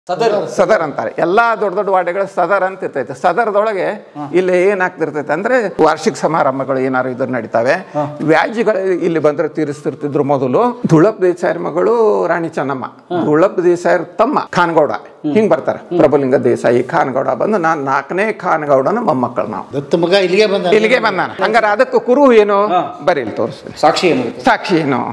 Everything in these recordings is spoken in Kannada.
ಸದರ್ ಸದರ್ ಅಂತಾರೆ ಎಲ್ಲಾ ದೊಡ್ಡ ದೊಡ್ಡ ವಾರ್ಡ್ಗಳು ಸದರ್ ಅಂತ ಇರ್ತೈತೆ ಸದರ್ದೊಳಗೆ ಇಲ್ಲಿ ಏನಾಗ್ತಿರ್ತೈತೆ ಅಂದ್ರೆ ವಾರ್ಷಿಕ ಸಮಾರಂಭಗಳು ಏನಾರು ಇದ್ರ ನಡೀತಾವೆ ವ್ಯಾಜ್ಯಗಳು ಇಲ್ಲಿ ಬಂದ್ರೆ ತೀರಿಸ್ತಿರ್ತಿದ್ರು ಮೊದಲು ದುಳಪ್ ದೇಸಾಯರ್ ಮಗಳು ರಾಣಿ ಚೆನ್ನಮ್ಮ ದುಳಪ್ ದೇಸಾಯರ್ ತಮ್ಮ ಖಾನ್ಗೌಡ ಹಿಂಗ್ ಬರ್ತಾರೆ ಪ್ರಭುಲಿಂಗ ದೇಸಾಯಿ ಖಾನ್ಗೌಡ ಬಂದು ನಾನ್ ನಾಲ್ಕನೇ ಖಾನ್ಗೌಡನ ಮೊಮ್ಮಕ್ಕಳು ನಾವು ದತ್ತ ಮಗ ಇಲ್ಲಿಗೆ ಬಂದ ಇಲ್ಲಿಗೆ ಬಂದಾನ ಹಂಗಾರೆ ಅದಕ್ಕೆ ಕುರು ಏನು ಬರೀ ಇಲ್ಲಿ ತೋರಿಸ್ತೀನಿ ಸಾಕ್ಷಿ ಏನಿರುತ್ತೆ ಸಾಕ್ಷಿ ಏನು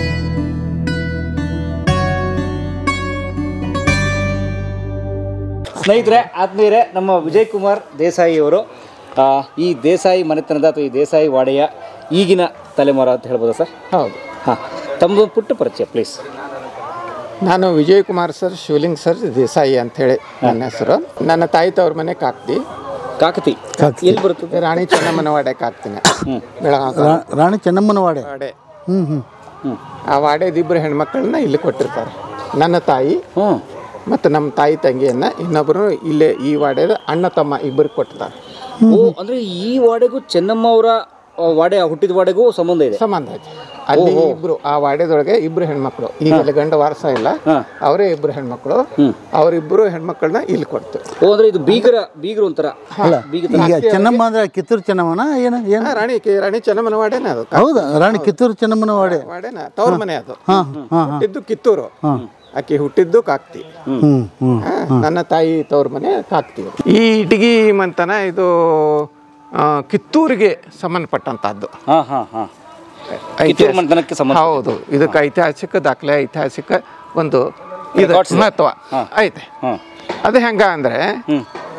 ಸ್ನೇಹಿತರೆ ಆತ್ಮೀಯರೇ ನಮ್ಮ ವಿಜಯ್ ಕುಮಾರ್ ದೇಸಾಯಿ ಅವರು ಆ, ಈ ದೇಸಾಯಿ ಮನೆತನದ ಅಥವಾ ಈ ದೇಸಾಯಿ ವಾಡೆಯ ಈಗಿನ ತಲೆಮಾರು ಅಂತ ಹೇಳ್ಬೋದಾ ಸರ್ ಹೌದು ಹಾಂ ತಮ್ಮದು ಪುಟ್ಟ ಪರಿಚಯ ಪ್ಲೀಸ್ ನಾನು ವಿಜಯ್ ಕುಮಾರ್ ಸರ್ ಶಿವಲಿಂಗ್ ಸರ್ ದೇಸಾಯಿ ಅಂತ ಹೇಳಿ ನನ್ನ ಹೆಸರು ನನ್ನ ತಾಯಿ ತವ್ರ ಮನೆ ಕಾಕ್ತಿ ಕಾಕತಿ ಎಲ್ಲಿ ಬರುತ್ತದೆ ರಾಣಿ ಚೆನ್ನಮ್ಮನ ವಾಡೆ ಕಾಕ್ತಿನ ಬೆಳಗಾವಿ ರಾ- ರಾಣಿ ಚೆನ್ನಮ್ಮನ ವಾಡೆ ವಾಡೆ ಹ್ಞೂ ಹ್ಞೂ ಹ್ಞೂ ಆ ವಾಡೆದ ಇಬ್ಬರು ಹೆಣ್ಮಕ್ಳನ್ನ ಇಲ್ಲಿ ಕೊಟ್ಟಿರ್ತಾರೆ ನನ್ನ ತಾಯಿ ಹ್ಞೂ ಮತ್ತು ನಮ್ಮ ತಾಯಿ ತಂಗಿಯನ್ನ ಇನ್ನೊಬ್ಬರು ಇಲ್ಲೇ ಈ ವಾಡೆದ ಅಣ್ಣ ತಮ್ಮ ಇಬ್ಬರು ಕೊಟ್ಟಿರ್ತಾರೆ ಓ ಅಂದ್ರೆ ಈ ವಾಡೆಗೂ ಚೆನ್ನಮ್ಮ ಅವರ ಆ, ವಾಡೆ ಹುಟ್ಟಿದ ವಾಡೆಗೂ ಸಂಬಂಧ ಇದೆ ಸಂಬಂಧ ಐತಿ ಅಲ್ಲಿ ಇಬ್ರು ಆ ವಾಡೆದೊಳಗೆ ಇಬ್ರು ಹೆಣ್ಮಕ್ಳು ಈಗ ಇಲ್ಲಿ ಗಂಡ ವಾರಸ ಇಲ್ಲ ಹಾ. ಅವರೇ ಇಬ್ರು ಹೆಣ್ಮಕ್ಳು ಅವರಿಬ್ಬರು ಹೆಣ್ಮಕ್ಳನ್ನ ಇಲ್ಲಿ ಕೊಡ್ತು ಓ ಅಂದ್ರೆ ಇದು ಬೀಗರ ಬೀಗರು ಒಂಥರ ಬೀಗ ಈಗ ಚೆನ್ನಮ್ಮ ಅಂದ್ರೆ ಕಿತ್ತೂರು ಚೆನ್ನಮ್ಮನ ಏನು ಏನು ಆ, ರಾಣಿ ಕಿ- ರಾಣಿ ಚೆನ್ನಮ್ಮನ ವಾಡೆನ ಅದು ಹೌದಾ ರಾಣಿ ಕಿತ್ತೂರು ಚೆನ್ನಮ್ಮನ ವಾಡೆ ವಾಡೆನ ತವ್ರ ಮನೆ ಅದು ಹಾಂ ಹಾಂ ಹುಟ್ಟಿದ್ದು ಕಿತ್ತೂರು ಆಕೆ ಹುಟ್ಟಿದ್ದು ಕಾಕ್ತಿ ಹ್ಞೂ ಹ್ಞೂ ಆ, ನನ್ನ ತಾಯಿ ತವ್ರ ಮನೆ ಕಾಕ್ತಿ ಈ ಇಟಗಿ ಮಂತನ ಇದು ಆ, ಕಿತ್ತೂರಿಗೆ ಸಂಬಂಧಪಟ್ಟಂತಹದ್ದು ಹಾ ಹಾ ಹಾ ಕಿತ್ತೂರು ಮಂಥನಕ್ಕೆ ಸಂಬಂಧ ಹೌದು ಇದಕ್ಕೆ ಐತಿಹಾಸಿಕ ದಾಖಲೆ ಐತಿಹಾಸಿಕ ಒಂದು ಇದು Records ಇದೆ. ಮಹತ್ವ ಐತೆ ಹಾಂ ಅದು ಹೆಂಗ ಅಂದ್ರೆ ಹ್ಞೂ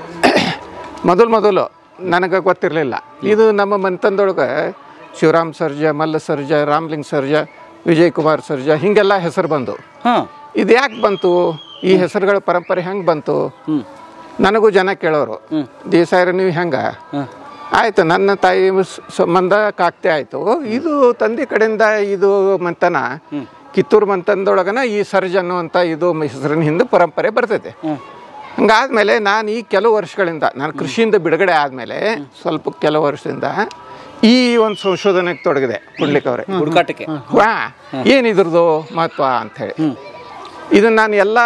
ಮೊದಲು ಮೊದಲು ನನಗೆ ಗೊತ್ತಿರಲಿಲ್ಲ ಇದು ನಮ್ಮ ಮಂತನದೊಳಗೆ ಶಿವರಾಮ್ ಸರ್ಜಾ ಮಲ್ಲ ಸರ್ಜಾ ರಾಮ್ಲಿಂಗ್ ಸರ್ಜಾ ವಿಜಯ್ ಕುಮಾರ್ ಸರ್ಜಾ ಹಿಂಗೆಲ್ಲ ಹೆಸರು ಬಂದು ಹಾಂ ಇದು ಯಾಕೆ ಬಂತು ಈ ಹೆಸರುಗಳ ಪರಂಪರೆ ಹೆಂಗೆ ಬಂತು ನನಗೂ ಜನ ಕೇಳೋರು ದೇಸಾಯರ ನೀವು ಹೆಂಗ ಆಯ್ತು ನನ್ನ ತಾಯಿ ಸ್- ಸಂಬಂಧ ಕಾಕ್ತೆ ಆಯ್ತು ಇದು ತಂದೆ ಕಡೆಯಿಂದ ಇದು ಮಂತನ ಕಿತ್ತೂರು ಮಂತನದೊಳಗನ ಈ ಸರ್ಜ್ ಅನ್ನುವಂಥ ಇದು ಹೆಸರಿನ ಹಿಂದೆ ಪರಂಪರೆ ಬರ್ತೈತೆ ಹಂಗಾದ್ಮೇಲೆ ನಾನು ಈ ಕೆಲವು ವರ್ಷಗಳಿಂದ ನಾನು ಕೃಷಿಯಿಂದ ಬಿಡುಗಡೆ ಆದಮೇಲೆ ಸ್ವಲ್ಪ ಕೆಲವು ವರ್ಷದಿಂದ ಈ ಒಂದು ಸಂಶೋಧನೆಗೆ ತೊಡಗಿದೆ ಪುಡ್ಲಿಕ್ ಅವರೇ ಹುಡುಕಾಟಕ್ಕೆ ವಾ ಏನಿದ್ರದ್ದು ಮಹತ್ವ ಅಂಥೇಳಿ ಇದನ್ನು ನಾನು ಎಲ್ಲ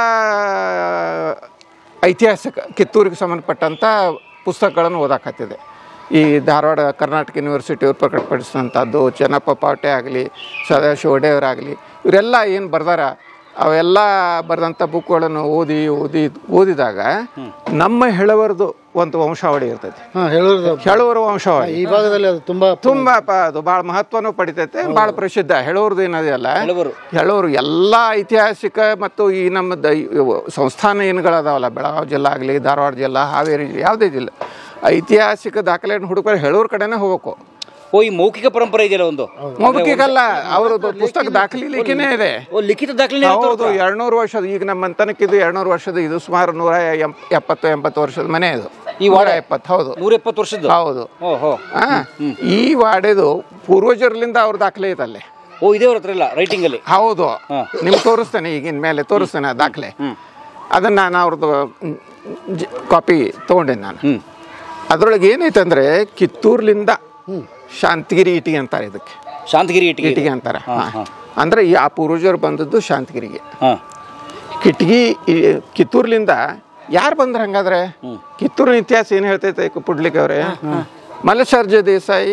ಐತಿಹಾಸಿಕ ಕಿತ್ತೂರಿಗೆ ಸಂಬಂಧಪಟ್ಟಂಥ ಪುಸ್ತಕಗಳನ್ನು ಓದಾಕತ್ತಿದೆ ಈ ಧಾರವಾಡ ಕರ್ನಾಟಕ ಯೂನಿವರ್ಸಿಟಿಯವ್ರು ಪ್ರಕಟಪಡಿಸಿದಂಥದ್ದು ಚೆನ್ನಪ್ಪ ಪಾವಟೆ ಆಗಲಿ ಸದಾಶಿವ ಒಡೆಯವರಾಗಲಿ ಇವರೆಲ್ಲ ಏನು ಬರ್ದಾರ ಅವೆಲ್ಲ ಬರೆದಂಥ ಬುಕ್ಗಳನ್ನು ಓದಿ ಓದಿ ಓದಿದಾಗ ನಮ್ಮ ಹೆಳವರದು ಒಂದು ವಂಶಾವಳಿ ಇರ್ತೈತಿ ಹಾಂ ಹೇಳೋದು ಹೆಳವರ ವಂಶಾವಳಿ ಈ ಭಾಗದಲ್ಲಿ ಅದು ತುಂಬ ತುಂಬಾ ಪ ಅದು ಭಾಳ ಮಹತ್ವನೂ ಪಡಿತೈತೆ ಭಾಳ ಪ್ರಸಿದ್ಧ ಹೇಳೋರ್ದು ಏನದಲ್ಲ ಕೆಲವರು ಹೇಳೋರು ಎಲ್ಲ ಐತಿಹಾಸಿಕ ಮತ್ತು ಈ ನಮ್ಮ ದ ಇವು ಸಂಸ್ಥಾನ ಏನುಗಳದಾವಲ್ಲ ಬೆಳಗಾವಿ ಜಿಲ್ಲಾ ಆಗಲಿ ಧಾರವಾಡ ಜಿಲ್ಲಾ ಹಾವೇರಿ ಜಿಲ್ಲೆ ಯಾವುದೇ ಜಿಲ್ಲೆ ಐತಿಹಾಸಿಕ ದಾಖಲೆಯನ್ನು ಹುಡುಕರು ಹೇಳೋರ್ ಕಡೆನೇ ಹೋಗ್ಬೇಕು ಓ ಈ ಮೌಖಿಕ ಪರಂಪರೆ ಇದೆಯಲ್ಲ ಒಂದು ಮೌಖಿಕಲ್ಲ ಅವ್ರದ್ದು ಪುಸ್ತಕ ದಾಖಲಿಲಿಕ್ಕೆನೇ ಇದೆ ಓ ಲಿಖಿತ ದಾಖಲೆ ಹೌದು ಎರಡ್ನೂರು ವರ್ಷದ ಈಗ ನಮ್ಮ ಮಂತನಕ್ಕಿದು ಎರಡ್ನೂರು ವರ್ಷದ ಇದು ಸುಮಾರು ನೂರ ಎಂ- ಎಪ್ಪತ್ತು ಎಂಬತ್ತು ವರ್ಷದ ಮನೆ ಇದು ಈ ನೂರ ವಾಡೆ? ಎಪ್ಪತ್ತು ಹೌದು ನೂರ ಎಪ್ಪತ್ತು ವರ್ಷದ್ದು ಹೌದು ಓ ಹೋ ಆ, ಈ ವಾಡೆದು ಪೂರ್ವಜರ್ಲಿಂದ ಅವ್ರ ದಾಖಲೆ ಐತಲ್ಲಿ ಓ ಇದೇ ಅವ್ರ ಹತ್ರ ಇಲ್ಲ ರೈಟಿಂಗ್ ಅಲ್ಲಿ ಹೌದು ನಿಮ್ಗೆ ತೋರಿಸ್ತೇನೆ ಈಗಿನ ಮೇಲೆ ತೋರಿಸ್ತೇನೆ ಆ ದಾಖಲೆ ಅದನ್ನ ನಾನು ಅವ್ರದ್ದು ಕಾಪಿ ತೊಗೊಂಡೇನೆ ನಾನು ಹ್ಮ್ ಅದ್ರೊಳಗೆ ಏನೈತೆ ಅಂದ್ರೆ ಕಿತ್ತೂರ್ಲಿಂದ ಶಾಂತಗಿರಿ ಇಟಿಗೆ ಅಂತಾರೆ ಇದಕ್ಕೆ ಶಾಂತಗಿರಿ ಇಟ್ಟಿಗೆ ಇಟಿಗೆ ಅಂತಾರೆ ಹಾ. ಅಂದ್ರೆ ಈ ಆ ಪೂರ್ವಜರು ಬಂದದ್ದು ಶಾಂತಗಿರಿಗೆ ಹಾಂ ಕಿಟ್ಗಿ ಈ ಕಿತ್ತೂರ್ಲಿಂದ ಯಾರು ಬಂದ್ರೆ ಹಂಗಾದ್ರೆ ಕಿತ್ತೂರಿನ ಇತಿಹಾಸ ಏನು ಹೇಳ್ತೈತೆ ಪುಡ್ಲಿಕ್ ಅವ್ರೆ ಮಲ್ಲಶಾರ್ಜ ದೇಸಾಯಿ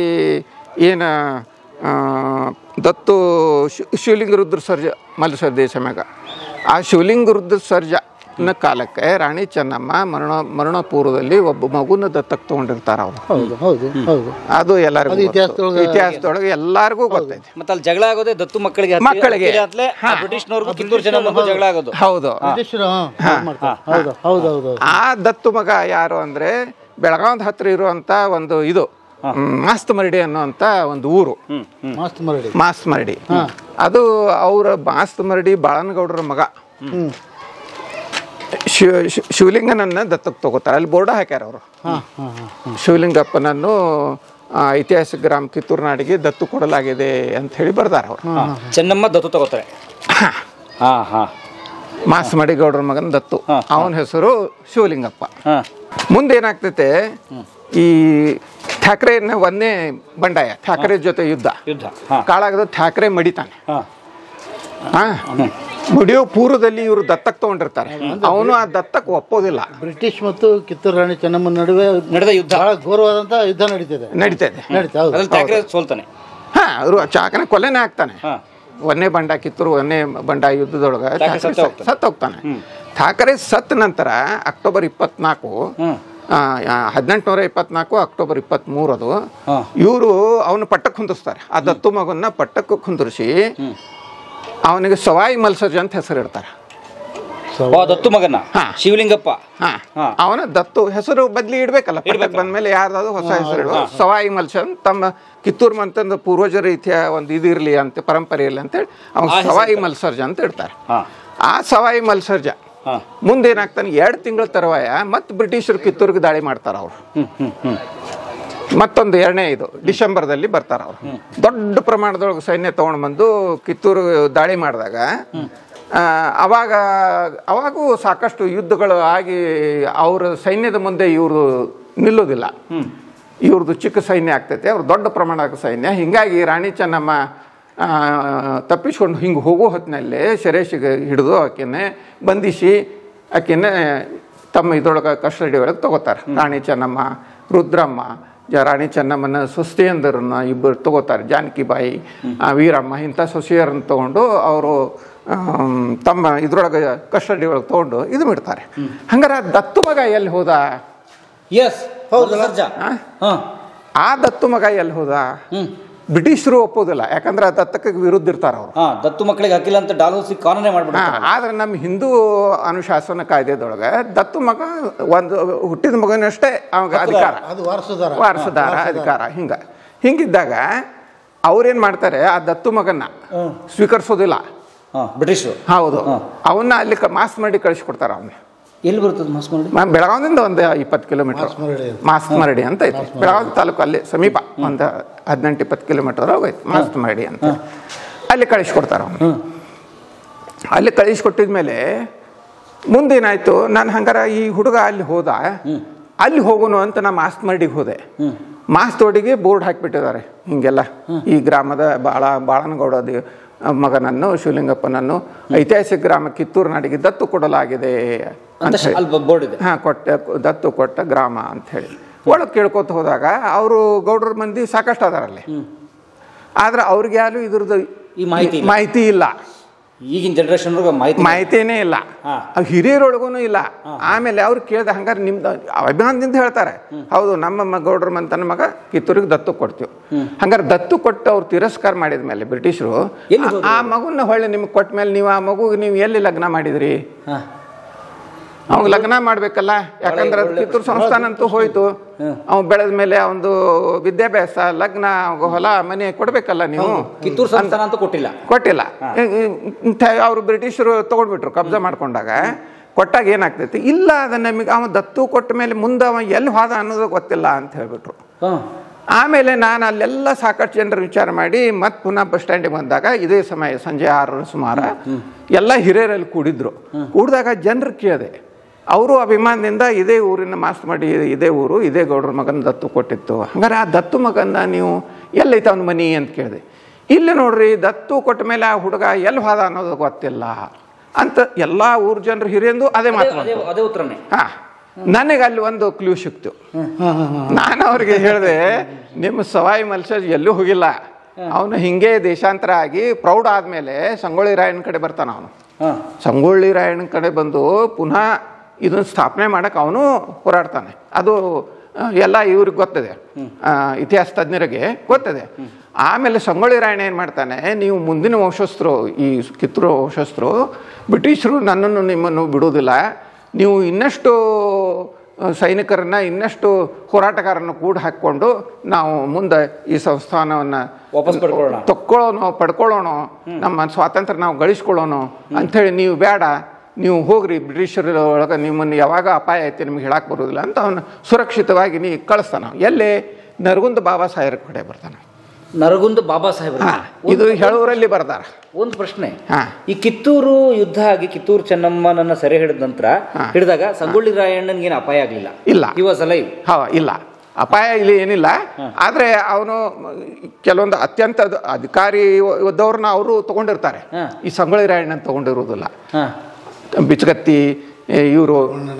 ಏನ ಆ, ದತ್ತು ಶಿ- ಶಿವಲಿಂಗ ರುದ್ರ ಸರ್ಜ ಮಲ್ಲಶಾರ್ಜ ದೇಸಾಯಿ ಮ್ಯಾಗ ಆ ಶಿವಲಿಂಗ ರುದ್ರ ಸರ್ಜನ ಕಾಲಕ್ಕೆ ರಾಣಿ ಚೆನ್ನಮ್ಮ ಮರಣ ಮರಣ ಪೂರ್ವದಲ್ಲಿ ಒಬ್ಬ ಮಗುನ ದತ್ತಕ್ಕೆ ತಗೊಂಡಿರ್ತಾರ ಅವ್ರು ಹೌದು ಹೌದು ಹೌದು ಅದು ಎಲ್ಲರಿಗೂ ಅದು ಗೊತ್ತು. ಇತಿಹಾಸದೊಳಗೆ- ಇತಿಹಾಸದೊಳಗೆ ಎಲ್ಲರಿಗೂ ಗೊತ್ತೈತಿ ಮತ್ತೆ ಅಲ್ಲಿ ಜಗಳ ಆಗೋದೇ ದತ್ತು ಮಕ್ಕಳಿಗೆ ಹತ್ತಿ- ಮಕ್ಕಳಿಗೆ. ಹತ್ತಿರ ಹತ್ಲೆ ಆ ಬ್ರಿಟಿಷ್ನವ್ರಿಗೂ ಕಿತ್ತೂರು ಜನ ಮಗು ಜಗಳ ಆಗೋದು ಹೌದು ಬ್ರಿಟಿಷರು ಹಾಂ ಮಾಡ್ತಾರೆ ಹೌದು ಹೌದು ಹೌದು ಹೌದು ಆ ದತ್ತು ಮಗ ಯಾರು ಅಂದ್ರೆ ಬೆಳಗಾವದ ಹತ್ರ ಇರುವಂತ ಒಂದು ಇದು ಮ್, ಮಾಸ್ತ್ ಮರಡಿ ಅನ್ನುವಂತ ಒಂದು ಊರು ಮಸ್ತ್ ಮರಡಿ ಮಾಸ್ತ್ ಮರಡಿ ಅದು ಅವರ ಮಾಸ್ತ್ ಮರಡಿ ಬಾಳನಗೌಡರ ಮಗ ಹ್ಞೂ ಶಿವ ಶಿ- ಶಿವಲಿಂಗನನ್ನ ದತ್ತಕ್ಕೆ ತಗೋತಾರೆ ಅಲ್ಲಿ ಬೋರ್ಡ ಹಾಕ್ಯಾರ ಅವರು ಹಾಂ ಹಾಂ ಹಾಂ ಶಿವಲಿಂಗಪ್ಪನನ್ನು ಆ, ಐತಿಹಾಸಿಕ ಗ್ರಾಮ ಕಿತ್ತೂರು ನಾಡಿಗೆ ದತ್ತು ಕೊಡಲಾಗಿದೆ ಅಂತ ಹೇಳಿ ಬರ್ದಾರ ಅವರು ಚೆನ್ನಮ್ಮ ದತ್ತು ತಗೋತಾರೆ ಹಾ ಹಾ ಮಾಸ್ ಮಡಿಗೌಡರ ಮಗನ ದತ್ತು ಅವನ ಹೆಸರು ಶಿವಲಿಂಗಪ್ಪ ಹಾ ಮುಂದೆ ಏನಾಗ್ತೈತೆ ಈ ಠಾಕ್ರೆನ ಒಂದೇ ಬಂಡಾಯ ಠಾಕ್ರೆ ಜೊತೆ ಯುದ್ಧ ಯುದ್ಧ ಹಾ ಕಾಳಾಗದ ಠಾಕ್ರೆ ಮಡಿತಾನೆ ಹಾ ಹಾ ಮುಡಿಯೋ ಪೂರ್ವದಲ್ಲಿ ಇವರು ದತ್ತಕ್ ತಗೊಂಡಿರ್ತಾರೆ ಅವನು ಆ ದತ್ತಕ್ ಒಪ್ಪೋದಿಲ್ಲ ಬ್ರಿಟಿಷ್ ಮತ್ತು ಕಿತ್ತೂರು ರಾಣಿ ಚೆನ್ನಮ್ಮನ ನಡುವೆ ನಡೆದ ಯುದ್ಧ ಬಹಳ ಘೋರವಾದಂತ ಯುದ್ಧ ನಡೀತಿದೆ ನಡೀತದೆ ನಡೀತಾ ಹೌದು ಅದ್ರಲ್ಲಿ ಠಾಕ್ರೆ ಸೋಲ್ತಾನೆ ಹಾ ಅವರು ಚಾಕನ ಕೊಲೆನೇ ಆಗ್ತಾನೆ ಹಾ ಒಂದೇ ಬಂಡ ಕಿತ್ತೂರು ಒಂದೇ ಬಂಡ ಯುದ್ಧದೊಳಗೆ ಠಾಕ್ರೆ ಸತ್ತೇ ಹೋಗ್ತಾನೆ. ಸತ್ತು ಹೋಗ್ತಾನೆ ಠಾಕರೆ ಸತ್ತ ನಂತರ ಅಕ್ಟೋಬರ್ ಇಪ್ಪತ್ನಾಲ್ಕು ಹ್ಮ್ ಹದಿನೆಂಟುನೂರ ಇಪ್ಪತ್ನಾಲ್ಕು ಅಕ್ಟೋಬರ್ ಇಪ್ಪತ್ತ್ಮೂರು ಅದು ಹಾ. ಇವರು ಅವನು ಪಟ್ಟಕ್ಕೆ ಕುಂದಿಸ್ತಾರೆ ಆ ದತ್ತು ಮಗನ್ನ ಪಟ್ಟಕ್ಕೆ ಕುಂದಿರಿಸಿ ಅವನಿಗೆ ಸವಾಯಿ ಮಲ್ಸರ್ಜ್ ಅಂತ ಹೆಸರು ಇಡ್ತಾರೆ ಓ ದತ್ತು ಮಗನ ಹಾ. ಶಿವಲಿಂಗಪ್ಪ ಹಾ ಹಾ. ಅವನ ದತ್ತು ಹೆಸರು ಬದ್ಲಿ ಇಡ್ಬೇಕಲ್ಲ ಪಟ್ಟಕ್ಕೆ ಬಂದ್ಮೇಲೆ ಯಾರ್ದಾದ್ರು ಹೊಸ ಹೆಸರು ಇಡು ಸವಾಯಿ ಮಲ್ಸನ್ ತಮ್ಮ ಕಿತ್ತೂರು ಮಂತಂದು ಪೂರ್ವಜ ರೀತಿಯ ಒಂದು ಇದಿರಲಿ ಅಂತ ಪರಂಪರೆ ಇರಲಿ ಅಂತೇಳಿ ಅವ್ನು ಆ ಹೆಸರು ಸವಾಯಿ ಇಡ್ತಾರೆ. ಮಲ್ಸರ್ಜ ಅಂತ ಇಡ್ತಾರೆ ಹಾ ಆ ಸವಾಯಿ ಮಲ್ಸರ್ಜ ಹಾ ಮುಂದೇನಾಗ್ತಾನೆ ಎರಡು ತಿಂಗಳ ತರುವಾಯ ಮತ್ತೆ ಬ್ರಿಟಿಷರು ಕಿತ್ತೂರಿಗೆ ದಾಳಿ ಮಾಡ್ತಾರೆ ಅವರು ಹ್ಮ್ ಹ್ಮ್ ಹ್ಮ್ ಮತ್ತೊಂದು ಎರಡನೇ ಇದು ಡಿಸೆಂಬರ್ದಲ್ಲಿ ಬರ್ತಾರೆ ಅವರು ದೊಡ್ಡ ಪ್ರಮಾಣದೊಳಗೆ ಸೈನ್ಯ ತೊಗೊಂಡು ಬಂದು ಕಿತ್ತೂರು ದಾಳಿ ಮಾಡಿದಾಗ ಆ, ಅವಾಗ ಅವಾಗೂ ಸಾಕಷ್ಟು ಯುದ್ಧಗಳು ಆಗಿ ಅವರ ಸೈನ್ಯದ ಮುಂದೆ ಇವರು ನಿಲ್ಲೋದಿಲ್ಲ ಇವ್ರದ್ದು ಚಿಕ್ಕ ಸೈನ್ಯ ಆಗ್ತೈತೆ ಅವ್ರು ದೊಡ್ಡ ಪ್ರಮಾಣದ ಸೈನ್ಯ ಹಿಂಗಾಗಿ ರಾಣಿ ಚೆನ್ನಮ್ಮ ಆ, ತಪ್ಪಿಸ್ಕೊಂಡು ಹಿಂಗೆ ಹೋಗೋ ಹೊತ್ತಿನಲ್ಲಿ ಸೆರೆಸಿಗೆ ಹಿಡಿದು ಆಕೆನೆ ಬಂಧಿಸಿ ಆಕೆನೆ ತಮ್ಮ ಇದ್ರೊಳಗೆ ಕಸ್ಟಡಿ ಒಳಗೆ ತಗೋತಾರೆ ರಾಣಿ ಚೆನ್ನಮ್ಮ ರುದ್ರಮ್ಮ ಜ ರಾಣಿ ಚೆನ್ನಮ್ಮನ ಸೊಸೆಯಂದರನ್ನ ಇಬ್ಬರು ತಗೋತಾರೆ ಜಾನಕಿ ಬಾಯಿ ಆ, ವೀರಮ್ಮ ಇಂಥ ಸೊಸೆಯರನ್ನು ತಗೊಂಡು ಅವರು ತಮ್ಮ ಇದ್ರೊಳಗೆ ಕಸ್ಟಡಿ ಒಳಗೆ ತಗೊಂಡು ಇದು ಬಿಡ್ತಾರೆ ಹಂಗಾರೆ ಆ ದತ್ತು ಮಗ ಎಲ್ಲಿ ಹೋದ ಎಸ್ ಹೌದು ಸರ್ಜಾ ಹಾ ಆ ದತ್ತು ಮಗ ಎಲ್ಲಿ ಹೋದ ಹ್ಮ್ ಬ್ರಿಟಿಷರು ಒಪ್ಪೋದಿಲ್ಲ ಯಾಕಂದ್ರೆ ಆ ದತ್ತಕ್ಕೆ ವಿರುದ್ಧ ಇರ್ತಾರೆ ಅವರು ಹಾ ದತ್ತು ಮಕ್ಕಳಿಗೆ ಹಾಕಿಲ್ಲ ಅಂತ ಡಾಲೋಸಿ ಕಾನೂನೇ ಹಾ, ಮಾಡ್ಬಿಡ್ತಾರೆ ಆದ್ರೆ ನಮ್ಮ ಹಿಂದೂ ಅನುಶಾಸನ ಕಾಯ್ದೆದೊಳಗೆ ದತ್ತು ಮಗ ಒಂದು ಹುಟ್ಟಿದ ಮಗನಷ್ಟೇ ಅವಾಗ ಅಧಿಕಾರ ಅದು ವಾರಸುದಾರ ವಾರಸದಾರ ಅಧಿಕಾರ ಹಿಂಗ ಹಿಂಗಿದ್ದಾಗ ಅವ್ರೇನ್ ಮಾಡ್ತಾರೆ ಆ ದತ್ತು ಮಗನ್ನ ಸ್ವೀಕರಿಸೋದಿಲ್ಲ ಹಾ ಬ್ರಿಟಿಷರು ಹೌದು ಅವನ್ನ ಅಲ್ಲಿ ಕ- ಮಾಸ್ ಮಾಡಿ ಕಳಿಸ್ಕೊಡ್ತಾರೆ ಅವನ್ನ ಎಲ್ಲಿ ಬರ್ತದೆ ಮಾಸ್ ಮಾಡಿ ಬೆಳಗಾವಿಂದ ಒಂದು ಇಪ್ಪತ್ತು ಕಿಲೋಮೀಟರ್ ಮರಡಿ. ಮಾಸ್ಕ್ ಮರಡಿ ಅಂತ ಐತಿ ಬೆಳಗಾವಿ ತಾಲೂಕು ಅಲ್ಲಿ ಸಮೀಪ ಒಂದು ಹದಿನೆಂಟು ಇಪ್ಪತ್ತು ಕಿಲೋಮೀಟರ್ ಹೋಗೈತಿ ಮಾಸ್ಕ್ ಮರಡಿ ಅಂತ ಅಲ್ಲಿ ಕಳಿಸ್ಕೊಡ್ತಾರೆ ಅವನು ಅಲ್ಲಿ ಕಳಿಸ್ಕೊಟ್ಟಿದ್ಮೇಲೆ ಮುಂದೇನಾಯ್ತು ನಾನು ಹಂಗಾರ ಈ ಹುಡುಗ ಅಲ್ಲಿ ಹೋದ ಅಲ್ಲಿ ಹೋಗೋನು ಅಂತ ನಾ ಮಾಸ್ಕ್ ಮರಡಿಗೆ ಹೋದೆ ಮಾಸ್ ತೋಡಿಗೆ ಬೋರ್ಡ್ ಹಾಕಿಬಿಟ್ಟಿದ್ದಾರೆ ಹಿಂಗೆಲ್ಲ ಈ ಗ್ರಾಮದ ಬಾಳ ಬಾಳನಗೌಡ ಮಗನನ್ನು ಶಿವಲಿಂಗಪ್ಪನನ್ನು ಐತಿಹಾಸಿಕ ಗ್ರಾಮ ಕಿತ್ತೂರು ನಾಡಿಗೆ ದತ್ತು ಕೊಡಲಾಗಿದೆ ಅಂತ ಅಂತ ಹೇಳಿ. ಅಲ್ಲಿ ಬೋರ್ಡ್ ಇದೆ ಹಾ ಕೊಟ್ಟ ದತ್ತು ಕೊಟ್ಟ ಗ್ರಾಮ ಅಂತ ಹೇಳಿ ಒಳಗೆ ಕೇಳ್ಕೊತ ಹೋದಾಗ ಅವರು ಗೌಡ್ರ ಮಂದಿ ಸಾಕಷ್ಟು ಅದಾರಲ್ಲಿ ಆದ್ರೆ ಅವ್ರಿಗೆ ಯಾರು ಇದ್ರದ್ದು ಈ ಮಾಹಿತಿ ಇಲ್ಲ. ಮಾಹಿತಿ ಇಲ್ಲ ಈಗಿನ ಜನರೇಷನ್ ಮಾಹಿತಿ ಮಾಹಿತಿನೇ ಇಲ್ಲ ಹಾ. ಅವ್ ಹಿರಿಯರೊಳಗೂ ಇಲ್ಲ ಆಮೇಲೆ ಅವ್ರು ಕೇಳ್ದ ಹಂಗಾರೆ ನಿಮ್ದು ಅಭಿಮಾನದಿಂದ ಹೇಳ್ತಾರೆ ಹೌದು ನಮ್ಮ ಮ- ಗೌಡ್ರ ಮಂತನ ಮಗ ಕಿತ್ತೂರಿಗೆ ದತ್ತು ಕೊಡ್ತೀವಿ ಹಂಗಾರೆ ದತ್ತು ಕೊಟ್ಟು ಅವ್ರು ತಿರಸ್ಕಾರ ಮಾಡಿದ ಮೇಲೆ ಬ್ರಿಟಿಷರು ಎಲ್ಲಿ ಹೋದ್ರು? ಆ ಮಗುನ ಹೊಳ್ಳಿ ನಿಮ್ಗೆ ಕೊಟ್ಟ ಮೇಲೆ ನೀವು ಆ ಮಗುಗೆ ನೀವು ಎಲ್ಲಿ ಲಗ್ನ ಮಾಡಿದ್ರಿ ಹಾ ಅವಾಗ ಲಗ್ನ ಮಾಡ್ಬೇಕಲ್ಲ ಯಾಕಂದ್ರೆ ಅದು ಕಿತ್ತೂರು ಸಂಸ್ಥಾನ ಅಂತೂ ಹೋಯ್ತು ಅವ್ ಬೆಳೆದ ಮೇಲೆ ಅವನದು ವಿದ್ಯಾಭ್ಯಾಸ ಲಗ್ನ ಅವ್ಗ್ ಹೊಲ ಮನೆ ಕೊಡ್ಬೇಕಲ್ಲ ನೀವು ಕಿತ್ತೂರು ಸಂಸ್ಥಾನ ಅಂತ ಕೊಟ್ಟಿಲ್ಲ ಕೊಟ್ಟಿಲ್ಲ ಅವರು ಬ್ರಿಟಿಷರು ತಗೊಂಡ್ಬಿಟ್ರು ಕಬ್ಜಾ ಮಾಡ್ಕೊಂಡಾಗ ಕೊಟ್ಟಾಗ ಏನಾಗ್ತೈತಿ ಇಲ್ಲ ಅದನ್ನ ನಮಗೆ ಅವ ದತ್ತು ಕೊಟ್ಟ ಮೇಲೆ ಮುಂದೆ ಅವ ಎಲ್ಲಿ ಹೋದ ಅನ್ನೋದು ಗೊತ್ತಿಲ್ಲ ಅಂತ ಹೇಳ್ಬಿಟ್ರು ಹಾ ಆಮೇಲೆ ನಾನು ಅಲ್ಲೆಲ್ಲ ಸಾಕಷ್ಟು ಜನರು ವಿಚಾರ ಮಾಡಿ ಮತ್ತೆ ಪುನಃ ಬಸ್ ಸ್ಟ್ಯಾಂಡಿಗೆ ಬಂದಾಗ ಇದೇ ಸಮಯ ಸಂಜೆ ಆರರ ಸುಮಾರ ಎಲ್ಲ ಹಿರಿಯರಲ್ಲಿ ಕೂಡಿದ್ರು ಕೂಡಿದಾಗ ಜನರು ಕೇಳಿದೆ ಅವರು ಅಭಿಮಾನದಿಂದ ಇದೇ ಊರಿನ ಮಾಸ್ತ್ ಮಾಡಿ ಇದೇ ಊರು ಇದೇ ಗೌಡ್ರ ಮಗನ ದತ್ತು ಕೊಟ್ಟಿತ್ತು ಹಂಗಾರೆ ಆ ದತ್ತು ಮಗನ ನೀವು ಎಲ್ಲೈತೆ ಅವನ ಮನಿ ಅಂತ ಕೇಳಿದೆ ಇಲ್ಲಿ ನೋಡ್ರಿ ದತ್ತು ಕೊಟ್ಟ ಮೇಲೆ ಆ ಹುಡುಗ ಎಲ್ಲಿ ಹೋದ ಅನ್ನೋದು ಗೊತ್ತಿಲ್ಲ ಅಂತ ಎಲ್ಲ ಊರ್ ಜನರು ಹಿರಿಯಂದು ಅದೇ ಮಾತು ಅದೇ ಅದೇ ಉತ್ತರನೇ ಹಾ ನನಗೆ ಅಲ್ಲಿ ಒಂದು ಕ್ಲೂ ಸಿಕ್ತು ಹಾ ಹಾ ಹಾ ನಾನು ಅವ್ರಿಗೆ ಹೇಳಿದೆ ನಿಮ್ಮ ಸವಾಯಿ ಮಲ್ಸಜ್ ಎಲ್ಲೂ ಹೋಗಿಲ್ಲ ಅವನು ಹಿಂಗೆ ದೇಶಾಂತರ ಆಗಿ ಪ್ರೌಢ ಆದಮೇಲೆ ಸಂಗೊಳ್ಳಿ ರಾಯಣ್ಣ ಕಡೆ ಬರ್ತಾನ ಅವನು ಹಾ ಸಂಗೊಳ್ಳಿ ರಾಯಣ್ಣ ಕಡೆ ಬಂದು ಪುನಃ ಇದನ್ನ ಸ್ಥಾಪನೆ ಮಾಡಕ್ಕೆ ಅವನು ಹೋರಾಡ್ತಾನೆ ಅದು ಆ, ಎಲ್ಲ ಇವ್ರಿಗೆ ಗೊತ್ತಿದೆ ಆ, ಇತಿಹಾಸ ತಜ್ಞರಿಗೆ ಗೊತ್ತಿದೆ ಆಮೇಲೆ ಸಂಗೊಳ್ಳಿ ರಾಯಣ್ಣ ಏನು ಮಾಡ್ತಾನೆ ನೀವು ಮುಂದಿನ ವಂಶಸ್ಥರು ಈ ಕಿತ್ತೂರು ವಂಶಸ್ಥರು ಬ್ರಿಟಿಷರು ನನ್ನನ್ನು ನಿಮ್ಮನ್ನು ಬಿಡುವುದಿಲ್ಲ ನೀವು ಇನ್ನಷ್ಟು ಆ, ಸೈನಿಕರನ್ನ ಇನ್ನಷ್ಟು ಹೋರಾಟಗಾರರನ್ನು ಕೂಡ ಹಾಕ್ಕೊಂಡು ನಾವು ಮುಂದೆ ಈ ಸಂಸ್ಥಾನವನ್ನು ವಾಪಸ್ ಪಡ್ಕೊಳ್ಳೋಣ ತಕ್ಕೊಳ್ಳೋಣ ಪಡ್ಕೊಳ್ಳೋಣ ನಮ್ಮ ಸ್ವಾತಂತ್ರ್ಯ ನಾವು ಗಳಿಸ್ಕೊಳ್ಳೋಣ ಅಂಥೇಳಿ ನೀವು ಬೇಡ ನೀವು ಹೋಗ್ರಿ ಬ್ರಿಟಿಷರ ಒಳಗೆ ನಿಮ್ಮನ್ನು ಯಾವಾಗ ಅಪಾಯ ಐತೆ ನಿಮ್ಗೆ ಹೇಳಕ್ಕೆ ಬರೋದಿಲ್ಲ ಅಂತ ಅವನು ಸುರಕ್ಷಿತವಾಗಿ ನೀ ಕಳಿಸ್ತಾನ ಎಲ್ಲಿ ನರಗುಂದ ಬಾಬಾ ಸಾಹೇಬ್ರ ಕಡೆ ಬರ್ತಾನೆ ನರಗುಂದ ಬಾಬಾ ಸಾಹೇಬ್ರ ಹಾ ಇದು ಹೇಳೂರಲ್ಲಿ ಬರ್ತಾರ ಒಂದು ಪ್ರಶ್ನೆ ಹಾ. ಈ ಕಿತ್ತೂರು ಯುದ್ಧ ಆಗಿ ಕಿತ್ತೂರು ಚೆನ್ನಮ್ಮನನ್ನ ಸೆರೆ ಹಿಡಿದ ನಂತರ ಹಿಡಿದಾಗ ಸಂಗೊಳ್ಳಿ ರಾಯಣ್ಣನ್ಗೇನು ಅಪಾಯ ಆಗ್ಲಿಲ್ಲ ಇಲ್ಲ ಈ ವಾಸ್ ಅಲೈವ್ ಹಾ ಇಲ್ಲ ಅಪಾಯ ಇಲ್ಲಿ ಏನಿಲ್ಲ ಆದರೆ ಅವನು ಕೆಲವೊಂದು ಅತ್ಯಂತ ಅದು ಅಧಿಕಾರಿ ಇದ್ದವ್ರನ್ನ ಅವರು ತಗೊಂಡಿರ್ತಾರೆ ಹಾ. ಈ ಸಂಗೊಳ್ಳಿ ರಾಯಣ್ಣ ತಗೊಂಡಿರುವುದಿಲ್ಲ ಹಾಂ ಬಿಚ್ಚಗತ್ತಿ ಇವರು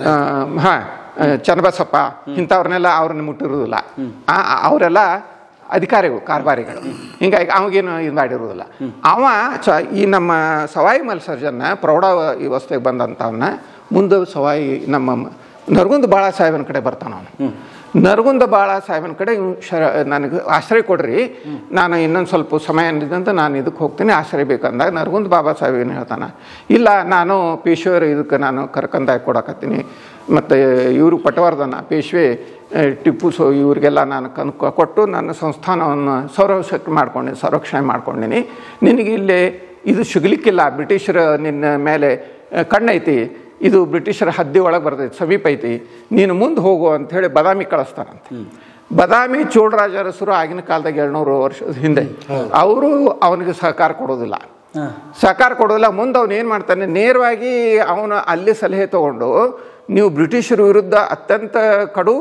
ಹಾಂ ಚನ್ನಬಸಪ್ಪ ಇಂಥವ್ರನ್ನೆಲ್ಲ ಅವ್ರನ್ನ ಮುಟ್ಟಿರುವುದಿಲ್ಲ ಆ- ಆ- ಅವರೆಲ್ಲ ಅಧಿಕಾರಿಗಳು ಕಾರ್ಬಾರಿಗಳು ಹಿಂಗಾಗಿ ಅವಾಗೇನು ಇದು ಮಾಡಿರುವುದಿಲ್ಲ ಅವ ಚ ಈ ನಮ್ಮ ಸವಾಯಿ ಮಲ್ಸರ್ಜನ್ನ ಪ್ರೌಢ ವ್ಯವಸ್ಥೆಗೆ ಬಂದಂಥವನ್ನ ಮುಂದೆ ಸವಾಯಿ ನಮ್ಮ ನರಗುಂದ ಬಾಳ ಸಾಹೇಬನ ಕಡೆ ಬರ್ತಾನ ಅವನು ನರಗುಂದ ಬಾಳ ಸಾಹೇಬನ ಕಡೆ ಇವ್ನು ಶರ ನನಗೆ ಆಶ್ರಯ ಕೊಡ್ರಿ ನಾನು ಇನ್ನೊಂದು ಸ್ವಲ್ಪ ಸಮಯ ಅಂದಿದ್ದಂತ ನಾನು ಇದಕ್ಕೆ ಹೋಗ್ತೀನಿ ಆಶ್ರಯ ಬೇಕಂದಾಗ ನರಗುಂದ ಬಾಬಾ ಸಾಹೇಬ್ ಏನು ಹೇಳ್ತಾನೆ ಇಲ್ಲ ನಾನು ಪೇಶ್ವೆಯರು ಇದಕ್ಕೆ ನಾನು ಕರ್ಕಂದಾಗಿ ಕೊಡಕತ್ತೀನಿ ಮತ್ತು ಇವರು ಪಟವರ್ಧನ ಪೇಶ್ವೆ ಆ, ಟಿಪ್ಪು ಸೊ ಇವರಿಗೆಲ್ಲ ನಾನು ಕನ್ ಕೊಟ್ಟು ನನ್ನ ಸಂಸ್ಥಾನವನ್ನು ಸಂರಕ್ಷಣೆ ಮಾಡ್ಕೊಂಡು ಸಂರಕ್ಷಣೆ ಮಾಡ್ಕೊಂಡಿನಿ ನಿನಗೆ ಇಲ್ಲಿ ಇದು ಸಿಗಲಿಕ್ಕಿಲ್ಲ ಬ್ರಿಟಿಷರ ನಿನ್ನ ಮೇಲೆ ಆ, ಕಣ್ಣೈತಿ ಇದು ಬ್ರಿಟಿಷರ ಹದ್ದಿ ಒಳಗೆ ಬರ್ತೈತಿ ಸಮೀಪ ಐತಿ ನೀನು ಮುಂದೆ ಹೋಗು ಅಂತ ಹೇಳಿ ಬದಾಮಿ ಕಳಿಸ್ತಾನಂತೆ ಬದಾಮಿ ಚೋಳರಾಜರಸರು ಆಗಿನ ಕಾಲದಾಗ ಏಳ್ನೂರು ವರ್ಷದ ಹಿಂದೆ ಅವರು ಅವನಿಗೆ ಸಹಕಾರ ಕೊಡೋದಿಲ್ಲ ಸಹಕಾರ ಕೊಡೋದಿಲ್ಲ ಮುಂದೆ ಅವನು ಏನು ಮಾಡ್ತಾನೆ ನೇರವಾಗಿ ಅವನು ಅಲ್ಲಿ ಸಲಹೆ ತಗೊಂಡು ನೀವು ಬ್ರಿಟಿಷರ ವಿರುದ್ಧ ಅತ್ಯಂತ ಕಡು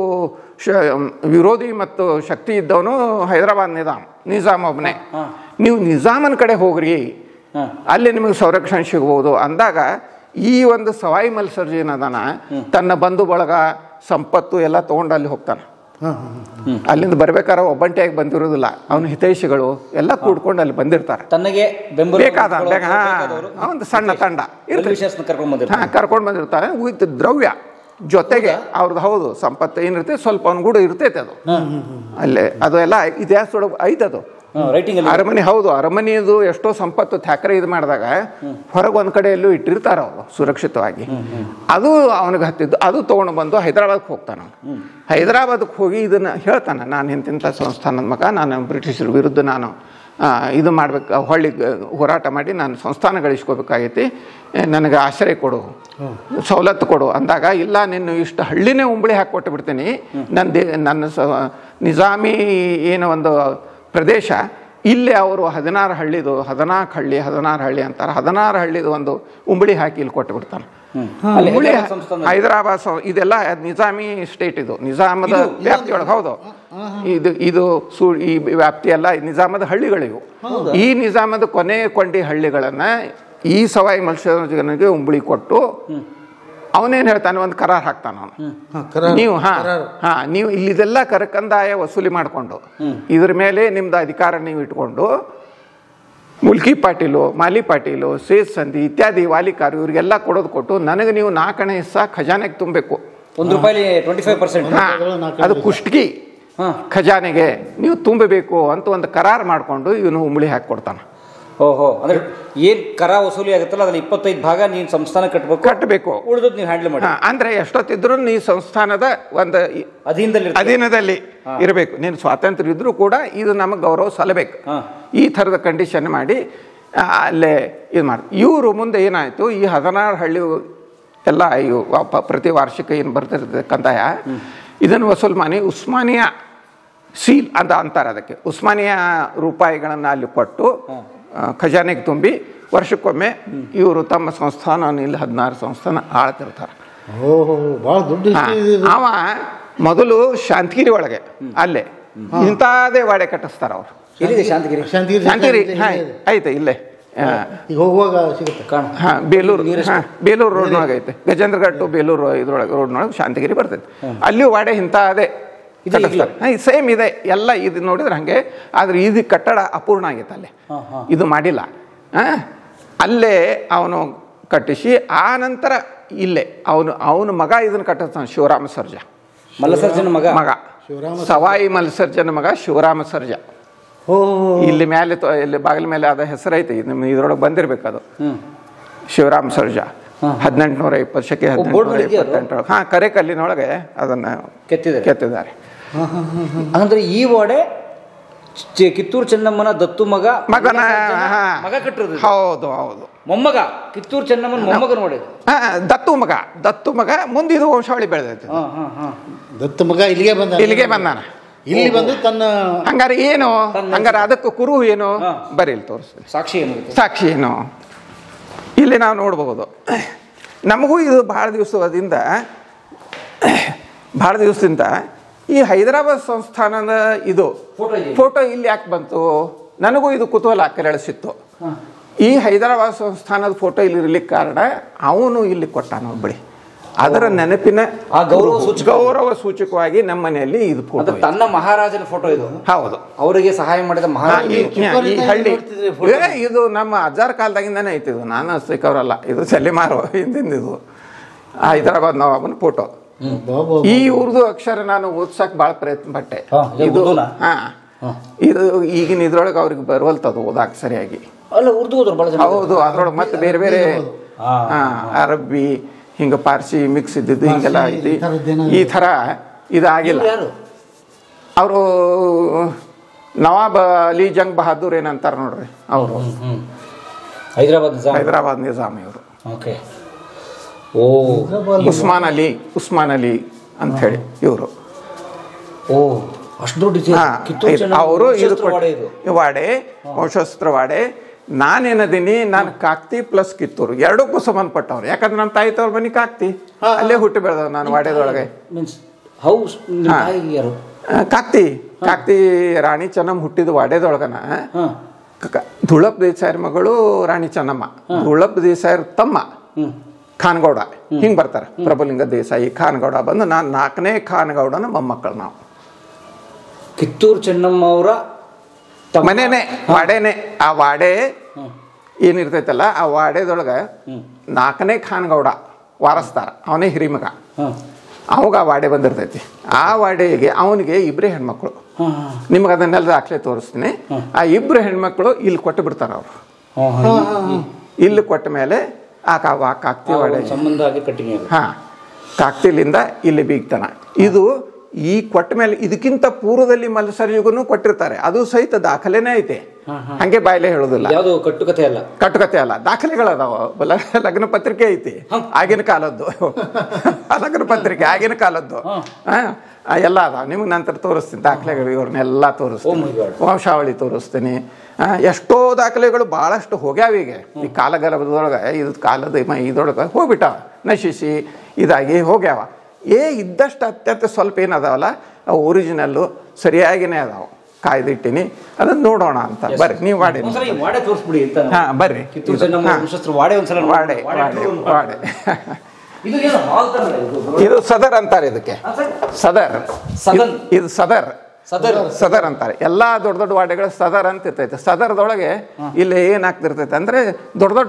ಶ ವಿರೋಧಿ ಮತ್ತು ಶಕ್ತಿ ಇದ್ದವನು ಹೈದರಾಬಾದ್ ನಿಜಾಮ್ ನಿಜಾಮ್ ಒಬ್ಬನೇ ನೀವು ನಿಜಾಮನ ಕಡೆ ಹೋಗ್ರಿ ಹಾಂ ಅಲ್ಲಿ ನಿಮಗೆ ಸಂರಕ್ಷಣೆ ಸಿಗ್ಬೋದು ಅಂದಾಗ ಈ ಒಂದು ಸವಾಯಿ ಮಲ್ಸರ್ಜಿ ಏನದಾನ ತನ್ನ ಬಂಧು ಬಳಗ ಸಂಪತ್ತು ಎಲ್ಲ ತಗೊಂಡು ಅಲ್ಲಿ ಹೋಗ್ತಾನೆ ಹಾಂ ಹಾಂ ಅಲ್ಲಿಂದ ಬರ್ಬೇಕಾದ್ರೆ ಒಬ್ಬಂಟಿಯಾಗಿ ಬಂದಿರೋದಿಲ್ಲ ಅವನ ಹಿತೈಷಿಗಳು ಎಲ್ಲ ಕೂಡ್ಕೊಂಡು ಅಲ್ಲಿ ಬಂದಿರ್ತಾರೆ ತನ್ನಗೆ ಬೆಂಬಲ ಬೇಕಾದ ಬೇಗ ಹಾ ಒಂದು ಸಣ್ಣ ತಂಡ ಇರ್ತದೆ ವಿಶೇಷನ ಕರ್ಕೊಂಡು ಬಂದಿರ್ತಾರೆ ಹಾ ಕರ್ಕೊಂಡು ಬಂದಿರ್ತಾರೆ ವಿತ್ ದ್ರವ್ಯ ಜೊತೆಗೆ ಅವ್ರದ್ದು ಹೌದು ಸಂಪತ್ತು ಏನಿರ್ತೈತೆ ಸ್ವಲ್ಪ ಅವನ ಕೂಡ ಇರ್ತೈತೆ ಅದು ಅಲ್ಲೇ ಅದು ಎಲ್ಲ ಇತಿಹಾಸದೊಳಗೆ ಐತೆ ಅದು ರೈಟಿಂಗ್ ಅಲ್ಲಿ ಅರಮನೆ ಹೌದು ಅರಮನೆಯದು ಎಷ್ಟೋ ಸಂಪತ್ತು ಥ್ಯಾಕ್ರೆ ಇದು ಮಾಡಿದಾಗ ಹೊರಗೆ ಒಂದು ಕಡೆ ಎಲ್ಲೂ ಇಟ್ಟಿರ್ತಾರೆ ಅವರು ಸುರಕ್ಷಿತವಾಗಿ ಅದು ಅವನಿಗೆ ಹತ್ತಿದ್ದು ಅದು ತೊಗೊಂಡು ಬಂದು ಹೈದರಾಬಾದ್ಗೆ ಹೋಗ್ತಾನೆ ಅವನು ಹೈದರಾಬಾದ್ಗೆ ಹೋಗಿ ಇದನ್ನು ಹೇಳ್ತಾನೆ ನಾನು ಇಂತಿಂಥ ಸಂಸ್ಥಾನದ ಮಗ ನಾನು ಬ್ರಿಟಿಷರ ವಿರುದ್ಧ ನಾನು ಆ, ಇದು ಮಾಡ್ಬೇಕು ಹೊಳ್ಳಿ ಹೋರಾಟ ಮಾಡಿ ನಾನು ಸಂಸ್ಥಾನ ಗಳಿಸ್ಕೋಬೇಕಾಗೈತಿ ಏ, ನನಗೆ ಆಶ್ರಯ ಕೊಡು ಸವಲತ್ತು ಕೊಡು ಅಂದಾಗ ಇಲ್ಲ ನಿನ್ನ ಇಷ್ಟು ಹಳ್ಳಿನೇ ಉಂಬಳಿ ಹಾಕಿ ಬಿಡ್ತೀನಿ ನನ್ನ ದೇ ನನ್ನ ಸ ನಿಜಾಮಿ ಏನು ಒಂದು ಪ್ರದೇಶ ಇಲ್ಲಿ ಅವರು ಹದಿನಾರು ಹಳ್ಳಿದು ಹದಿನಾಲ್ಕು ಹಳ್ಳಿ ಹದಿನಾರು ಹಳ್ಳಿ ಅಂತಾರೆ ಹದಿನಾರು ಹಳ್ಳಿದು ಒಂದು ಉಂಬಳಿ ಹಾಕಿ ಇಲ್ಲಿ ಕೊಟ್ಟು ಬಿಡ್ತಾನೆ ಅಲ್ಲಿ ಉಂಬಳಿ ಹೈದರಾಬಾದ್ ಸಂಸ್ಥಾನ ಹೈದರಾಬಾದ್ ಸ- ಇದೆಲ್ಲ ನಿಜಾಮಿ ಸ್ಟೇಟ್ ಇದು ನಿಜಾಮದ ವ್ಯಾಪ್ತಿಯೊಳಗೆ ಹೌದು ಇದು ಇದು ಸೂ ಈ ವ್ಯಾಪ್ತಿ ಎಲ್ಲ ನಿಜಾಮದ ಹಳ್ಳಿಗಳಿವು ಈ ನಿಜಾಮದ ಕೊನೆ ಕೊಂಡಿ ಹಳ್ಳಿಗಳನ್ನ ಈ ಸವಾಯಿ ಮಲ್ಸರ್ಜನಿಗೆ ಉಂಬಳಿ ಕೊಟ್ಟು ಅವನೇನು ಹೇಳ್ತಾನೆ ಒಂದು ಕರಾರ್ ಹಾಕ್ತಾನ ಅವನು ಹಾಂ ಕರಾರು ನೀವು ಹಾ ಕರಾರು. ಹಾ ನೀವು ಇಲ್ಲಿದೆಲ್ಲ ಕರಕಂದಾಯ ವಸೂಲಿ ಮಾಡಿಕೊಂಡು ಇದ್ರ ಮೇಲೆ ನಿಮ್ದು ಅಧಿಕಾರ ನೀವು ಇಟ್ಕೊಂಡು ಮುಲ್ಕಿ ಪಾಟೀಲು ಮಾಲಿ ಪಾಟೀಲು ಸೇದ್ ಸಂಧಿ ಇತ್ಯಾದಿ ವಾಲಿಕಾರು ಇವ್ರಿಗೆಲ್ಲ ಕೊಡೋದು ಕೊಟ್ಟು ನನಗೆ ನೀವು ನಾಲ್ಕನೇ ಹಿಸ್ಸ ಖಜಾನೆಗೆ ತುಂಬಬೇಕು ಒಂದು ರೂಪಾಯಿ ಟ್ವೆಂಟಿ ಫೈವ್ ಪರ್ಸೆಂಟ್ ಹಾ ಅದು ಕುಷ್ಟಗಿ ಹಾ ಖಜಾನೆಗೆ ನೀವು ತುಂಬಬೇಕು ಅಂತ ಒಂದು ಕರಾರ್ ಮಾಡಿಕೊಂಡು ಇವನು ಉಂಬಳಿ ಹಾಕಿ ಕೊಡ್ತಾನೆ ಓಹೋ ಅಂದ್ರೆ ಏನ್ ಕರ ವಸೂಲಿ ಆಗುತ್ತಲ್ಲ ಅದ್ರಲ್ಲಿ ಇಪ್ಪತ್ತೈದು ಭಾಗ ನೀನ್ ಸಂಸ್ಥಾನ ಕಟ್ಟಬೇಕು ಕಟ್ಟಬೇಕು ಉಳಿದದ್ ನೀವು ಹ್ಯಾಂಡಲ್ ಮಾಡಿ ಹಾ, ಅಂದ್ರೆ ಎಷ್ಟೊತ್ತಿದ್ರು ನೀ ಸಂಸ್ಥಾನದ ಒಂದು ಈ- ಅಧೀನದಲ್ಲಿ ಇರ್ತದೆ. ಅಧೀನದಲ್ಲಿ ಇರಬೇಕು ನೀನು ಸ್ವಾತಂತ್ರ್ಯ ಇದ್ರೂ ಕೂಡ ಇದು ನಮಗೆ ಗೌರವ ಸಲ್ಲಬೇಕು ಹಾ. ಈ ಥರದ ಕಂಡೀಷನ್ ಮಾಡಿ ಆ, ಅಲ್ಲೇ ಇದು ಮಾಡಿ ಇವರು ಮುಂದೆ ಏನಾಯಿತು ಈ ಹದಿನಾರು ಹಳ್ಳಿ ಎಲ್ಲ ಇವು ವ- ಪ್ರತಿ ವಾರ್ಷಿಕ ಏನು ಬರ್ತಿರ್ತದೆ ಕಂದಾಯ ಇದನ್ನು ವಸೂಲ್ ಮಾಡಿ ಉಸ್ಮಾನಿಯಾ ಸೀಲ್ ಅಂತ ಅಂತಾರೆ ಅದಕ್ಕೆ ಉಸ್ಮಾನಿಯಾ ರೂಪಾಯಿಗಳನ್ನು ಅಲ್ಲಿ ಕೊಟ್ಟು ಆ, ಖಜಾನೆಗೆ ತುಂಬಿ ವರ್ಷಕ್ಕೊಮ್ಮೆ ಇವರು ತಮ್ಮ ಸಂಸ್ಥಾನ ಇಲ್ಲಿ ಹದಿನಾರು ಸಂಸ್ಥಾನ ಆಳ್ತಿರ್ತಾರೆ ಓಹೋ ಭಾಳ ದುಡ್ಡು ಹಾ. ಇಷ್ಟು ಇದು ಅವ ಮೊದಲು ಶಾಂತಗಿರಿ ಒಳಗೆ ಅಲ್ಲೇ ಇಂಥದೇ ವಾಡೆ ಕಟ್ಟಿಸ್ತಾರ ಅವ್ರು ಎಲ್ಲಿದೆ ಶಾಂತಗಿರಿ ಶಾಂತಿಗಿರಿ ಶಾಂತಗಿರಿ ಇದೆ, ಹಾ ಇದೆ. ಐತೆ ಇಲ್ಲೇ ಹಾ. ಈಗ ಹೋಗುವಾಗ ಸಿಗುತ್ತೆ ಕಾಣ ಹಾ ಬೇಲೂರು ಹಾ ಬೇಲೂರು ರೋಡ್ನೊಳಗೆ ಐತೆ ಗಜೇಂದ್ರಘಟ್ಟು ಬೇಲೂರು ಇದ್ರೊಳಗೆ ರೋಡ್ನೊಳಗೆ ಶಾಂತಗಿರಿ ಬರ್ತೈತೆ ಅಲ್ಲಿಯೂ ವಾಡೆ ಇಂಥ ಅದೇ ಇದೆ ಈಗ್ಲೂ? ಸೇಮ್ ಇದೆ ಎಲ್ಲ ಇದು ನೋಡಿದ್ರೆ ಹಂಗೆ ಆದ್ರೆ ಇದು ಕಟ್ಟಡ ಅಪೂರ್ಣ ಆಗೈತೆ ಅಲ್ಲಿ ಹಾ, ಹಾ. ಇದು ಮಾಡಿಲ್ಲ ಆ? ಅಲ್ಲೇ ಅವನು ಕಟ್ಟಿಸಿ ಆ ನಂತರ ಇಲ್ಲೇ ಅವನು ಅವನ ಮಗ ಇದನ್ನು ಕಟ್ಟಿಸ್ತಾನೆ ಶಿವರಾಮ ಸರ್ಜಾ ಮಲ್ಲಸರ್ಜನ ಮಗ ಮಗ ಶಿವರಾಮ ಸವಾಯಿ ಮಲ್ಸರ್ಜನ ಮಗ ಶಿವರಾಮ ಸರ್ಜ ಓ ಇಲ್ಲಿ ಮೇಲೆ ತೊ- ಇಲ್ಲಿ ಬಾಗಿಲ ಮೇಲೆ ಅದ ಹೆಸರೈತೆ ನಿಮ್ಮ ಇದ್ರೊಳಗೆ ಬಂದಿರ್ಬೇಕು ಅದು ಹ್ಮ್ ಶಿವರಾಮ ಸರ್ಜ ಹದಿನೆಂಟುನೂರ ಇಪ್ಪತ್ತು ಶಕೆ ಬೋರ್ಡ್ ಹದಿನೆಂಟುನೂರ ಮೇಲೆ ಇದೆಯಾ ಅದು? ಇಪ್ಪತ್ತೆಂಟರೊಳಗೆ ಹಾಂ ಕರೆ ಕಲ್ಲಿನೊಳಗೆ ಅದನ್ನು ಕೆತ್ತಿದ್ದಾರೆ ಕೆತ್ತಿದ್ದಾರೆ ಅಂದ್ರೆ ಈ ಓಡೆ ಚ- ಕಿತ್ತೂರು ಚೆನ್ನಮ್ಮನ ದತ್ತು ಮಗ ಮಗನ ಮಲ್ಲಸರ್ಜನ ಹಾ. ಮಗ ಕಟ್ಟಿರೋದು ಹೌದು ಹೌದು ಮೊಮ್ಮಗ ಕಿತ್ತೂರು ಚೆನ್ನಮ್ಮನ ಮೊಮ್ಮಗ ನೋಡಿ ಹಾ, ದತ್ತು ಮಗ ದತ್ತು ಮಗ ಮುಂದೆ ಇದು ವಂಶಾವಳಿ ಬೆಳೆದೈತೆ ಹಾ ಹಾ ಹಾ ದತ್ತ ಮಗ ಇಲ್ಲಿಗೆ ಬಂದ ಇಲ್ಲಿಗೆ ಬಂದಾನ ಇಲ್ಲಿ ಬಂದು ತನ್ನ ಹಂಗಾರೆ ಏನು ಹಂಗಾರೆ ಅದಕ್ಕೂ ಕುರು ಏನು ಹಾ. ಬರೀ ಇಲ್ಲಿ ತೋರಿಸ್ತೀನಿ ಸಾಕ್ಷಿ ಏನಾಗುತ್ತೆ ಸಾಕ್ಷಿ ಏನು ಇಲ್ಲಿ ನಾವು ನೋಡಬಹುದು ನಮಗೂ ಇದು ಭಾಳ ದಿವಸದಿಂದ ಭಾಳ ದಿವಸದಿಂದ ಈ ಹೈದರಾಬಾದ್ ಸಂಸ್ಥಾನದ ಇದು ಫೋಟೋ ಇದೆ ಫೋಟೋ ಇಲ್ಲಿ ಯಾಕೆ ಬಂತು ನನಗೂ ಇದು ಕುತೂಹಲ ಕೆರಳಿಸಿತ್ತು ಈ ಹೈದರಾಬಾದ್ ಸಂಸ್ಥಾನದ ಫೋಟೋ ಇಲ್ಲಿ ಇರ್ಲಿಕ್ಕೆ ಕಾರಣ ಅವನು ಇಲ್ಲಿ ಕೊಟ್ಟಾನ ಒಬ್ಬಳಿ ಅದರ ನೆನಪಿನ ಆ ಗೌರವ ಸೂಚಕ. ಗೌರವ ಸೂಚಕವಾಗಿ ನಮ್ಮ ಮನೆಯಲ್ಲಿ ಇದು ಫೋಟೋ ಅದು ತನ್ನ ಮಹಾರಾಜನ ಫೋಟೋ ಇದು ಹೌದು ಅವರಿಗೆ ಸಹಾಯ ಮಾಡಿದ ಹಾ, ಮಹಾರಾಜ ಈ- ಈ ಹಳ್ಳಿ ಏ, ಇದು ನಮ್ಮ ಅಜ್ಜಾರ ಕಾಲದಾಗಿಂದಾನೆ ಐತಿ ಇದು ನಾನು ಸಿಕ್ಕವ್ರಲ್ಲ ಇದು ಸೆಲಿಮಾರು ಹಿಂದಿಂದ ಇದು ಹೈದರಾಬಾದ್ ನವಾಬನ ಫೋಟೋ ಬಾಬಾ ಈ ಉರ್ದು ಅಕ್ಷರ ನಾನು ಓದ್ಸಕ್ ಭಾಳ ಪ್ರಯತ್ನ ಪಟ್ಟೆ ಹಾ, ಇದು ಇದು ಉರ್ದುನಾ? ಹಾ ಇದು ಈಗಿನ ಇದ್ರೊಳಗೆ ಅವ್ರಿಗೆ ಬರುವಲ್ತದು ಓದಾಕ್ ಸರಿಯಾಗಿ ಅಲ್ಲ ಉರ್ದು ಹೋದ್ರು ಬಹಳ ಜನ ಹೌದು ಅದ್ರೊಳಗೆ ಮತ್ತೆ ಬೇರೆ ಬೇರೆ ಹಾ ಅರಬ್ಬಿ ಹಿಂಗ ಪಾರ್ಸಿ ಮಿಕ್ಸ್ ಇದ್ದಿದ್ದು ಹಿಂಗೆಲ್ಲ ಐತಿ ಈ ಥರದ್ದೇನೋ ಈ ಥರ ಇದಾಗಿಲ್ಲ ಇವ್ರು ಯಾರು ಅವರು ನವಾಬ್ ಅಲಿ ಜಂಗ್ ಬಹದ್ದೂರ್ ಏನಂತಾರ ನೋಡ್ರಿ ಅವರು ಹ್ಮ್ ಹೈದರಾಬಾದ್ ನಿಜಾಮ್ ಹೈದರಾಬಾದ್ ನಿಜಾಮಿ ಅವರು ಓಕೆ ಓ ಉಸ್ಮಾನ್ ಅಲಿ ಉಸ್ಮಾನ್ ಅಲಿ ಅಂತ ಹೇಳಿ ಇವರು ಓ ಅಷ್ಟು ದೊಡ್ಡ ಇತಿಹಾಸ. ಕಿತ್ತೂರು ಚೆನ್ನಮ್ಮ ಅವರು ಇದು ವಂಶಸ್ಥರ ವಾಡೆ ಇದು ಕೊಟ್ಟು- ವಾಡೆ ವಂಶಸ್ತ್ರ ವಾಡೆ ನಾನೇನದೀನಿ ನಾನು ಕಾಕ್ತಿ ಪ್ಲಸ್ ಕಿತ್ತೂರು ಎರಡಕ್ಕೂ ಸಂಬಂಧಪಟ್ಟವ್ರು ಯಾಕಂದ್ರೆ ನಮ್ಮ ತಾಯಿ ತವ್ರ ಮನೆ ಕಾಕ್ತಿ ಅಲ್ಲೇ ಹುಟ್ಟಿ ಬೆಳೆದವ್ ನಾನು ವಾಡೆದೊಳಗೆ ಮೀನ್ಸ್ ಹೌಸ್ ನಿಮ್ಮ ಹಾ. ತಾಯಿ ಯಾರು ಆ, ಕಾಕ್ತಿ ಕಾಕ್ತಿ ರಾಣಿ ಚೆನ್ನಮ್ಮ ಹುಟ್ಟಿದ ವಾಡೆದೊಳಗನ ಹಾಂ ಕ- ಧುಳಪ್ ದೇಸಾಯರ್ ಮಗಳು ರಾಣಿ ಚೆನ್ನಮ್ಮ ಧುಳಪ್ ದೇಸಾಯರ್ ತಮ್ಮ ಹ್ಞೂ ಖಾನ್ಗೌಡ ಹಿಂಗೆ ಬರ್ತಾರೆ ಪ್ರಭುಲಿಂಗ ದೇಸಾಯಿ ಖಾನ್ಗೌಡ ಬಂದು ನಾನು ನಾಲ್ಕನೇ ಖಾನ್ಗೌಡನ ಮೊಮ್ಮಕ್ಕಳು ನಾವು ಕಿತ್ತೂರು ಚೆನ್ನಮ್ಮ ಅವರ ತಮ್ಮ- ಮನೆನೇ ವಾಡೆನೆ ಆ ವಾಡೆ ಹ್ಮ್. ಏನಿರ್ತೈತಲ್ಲ ಆ ವಾಡೆದೊಳಗೆ ನಾಲ್ಕನೇ ಖಾನ್ಗೌಡ ವಾರಸ್ತಾರ ಅವನೇ ಹಿರಿಮಗ ಹಾಂ ಅವಾಗ ಆ ವಾಡೆ ಬಂದಿರ್ತೈತಿ ಆ ವಾಡೆಗೆ ಅವನಿಗೆ ಇಬ್ಬರೇ ಹೆಣ್ಮಕ್ಳು ಹಾಂ ಹಾಂ ನಿಮ್ಗೆ ಅದನ್ನೆಲ್ಲ ದಾಖಲೆ ತೋರಿಸ್ತೀನಿ ಆ ಇಬ್ಬರು ಹೆಣ್ಮಕ್ಳು ಇಲ್ಲಿ ಕೊಟ್ಟು ಬಿಡ್ತಾರೆ ಅವರು ಹಾಂ ಇಲ್ಲಿ ಕೊಟ್ಟ ಮೇಲೆ ಆ ಕಾ ಆ ಕಾಕ್ತಿ ವಾಡೆ ಸಂಬಂಧ ಆಗಿ ಕಂಟಿನ್ಯೂ ಆಗುತ್ತೆ ಹಾ ಕಾಕ್ತಿಲಿಂದ ಇಲ್ಲಿ ಬೀಗ್ತಾನ ಇದು ಈ ಕೊಟ್ಟ ಮೇಲೆ ಇದಕ್ಕಿಂತ ಪೂರ್ವದಲ್ಲಿ ಮಲ್ಸರ್ಯುಗನು ಕೊಟ್ಟಿರ್ತಾರೆ ಅದು ಸಹಿತ ದಾಖಲೆನೇ ಐತೆ ಹಂಗೆ ಬಾಯ್ಲೆ ಹೇಳೋದಿಲ್ಲ ಯಾವುದು ಕಟ್ಟುಕತೆ ಅಲ್ಲ ಕಟ್ಟುಕತೆ ಅಲ್ಲ ದಾಖಲೆಗಳದಾವ ಲ- ಲಗ್ನ ಪತ್ರಿಕೆ ಐತಿ ಆಗಿನ ಕಾಲದ್ದು ಲಗ್ನ ಪತ್ರಿಕೆ ಆಗಿನ ಕಾಲದ್ದು ಹಾ, ಆ, ಎಲ್ಲ ಅದಾವ ನಿಮ್ಗೆ ನಂತರ ತೋರಿಸ್ತೀನಿ ದಾಖಲೆಗಳು ಇವ್ರನ್ನೆಲ್ಲ Oh ತೋರಿಸ್ತೀನಿ my God. ವಂಶಾವಳಿ ತೋರಿಸ್ತೀನಿ ಆ, ಎಷ್ಟೋ ದಾಖಲೆಗಳು ಭಾಳಷ್ಟು ಹೋಗ್ಯಾವ ಈಗ ಈ ಕಾಲಗರ್ಭದೊಳಗೆ ಇದು ಕಾಲದ ಮ- ಇದ್ರೊಳಗೆ ಹೋಗ್ಬಿಟ್ಟಾವ ನಶಿಸಿ ಇದಾಗಿ ಹೋಗ್ಯಾವ ಏ ಇದ್ದಷ್ಟು ಅತ್ಯಂತ ಸ್ವಲ್ಪ ಏನದಾವಲ್ಲ ಅವು ಒರಿಜಿನಲ್ಲು ಸರಿಯಾಗಿನೇ ಅದಾವ ಕಾಯ್ದಿಟ್ಟಿನಿ ಅದನ್ನ ನೋಡೋಣ ಅಂತ ಬರ್ರಿ ನೀವು ಮಾಡಿ ಒಂದ್ಸಲ ಈ ವಾಡೆ ತೋರಿಸ್ಬಿಡಿ ಅಂತ ಹಾ ಬರ್ರಿ ಕಿತ್ತೂರು ಚೆನ್ನಮ್ಮ ಹಾ. ವಂಶಸ್ಥರು ವಾಡೆ ಒಂದ್ಸಲ ನೋಡಿ. ವಾಡೆ ವಾಡೆ tour ಒಂದು ವಾಡೆ ಇದು ಏನು ಹಾಲ್ ತರ ಇದು ಇದು ಸದರ್ ಅಂತಾರೆ ಇದಕ್ಕೆ ಹಾ, ಸರ್? ಸದರ್ ಸದನ್. ಇದು- ಇದು ಸದರ್ ಸದರ್ ಸದರ್ ಅಂತಾರೆ ಎಲ್ಲಾ ದೊಡ್ಡ ದೊಡ್ಡ ವಾಡೆಗಳು ಸದರ್ ಅಂತ ಇರ್ತೈತೆ ಸದರ್ದೊಳಗೆ ಇಲ್ಲಿ ಏನಾಗ್ತಿರ್ತೈತೆ ಅಂದ್ರೆ ದೊಡ್ಡ ದೊಡ್ಡ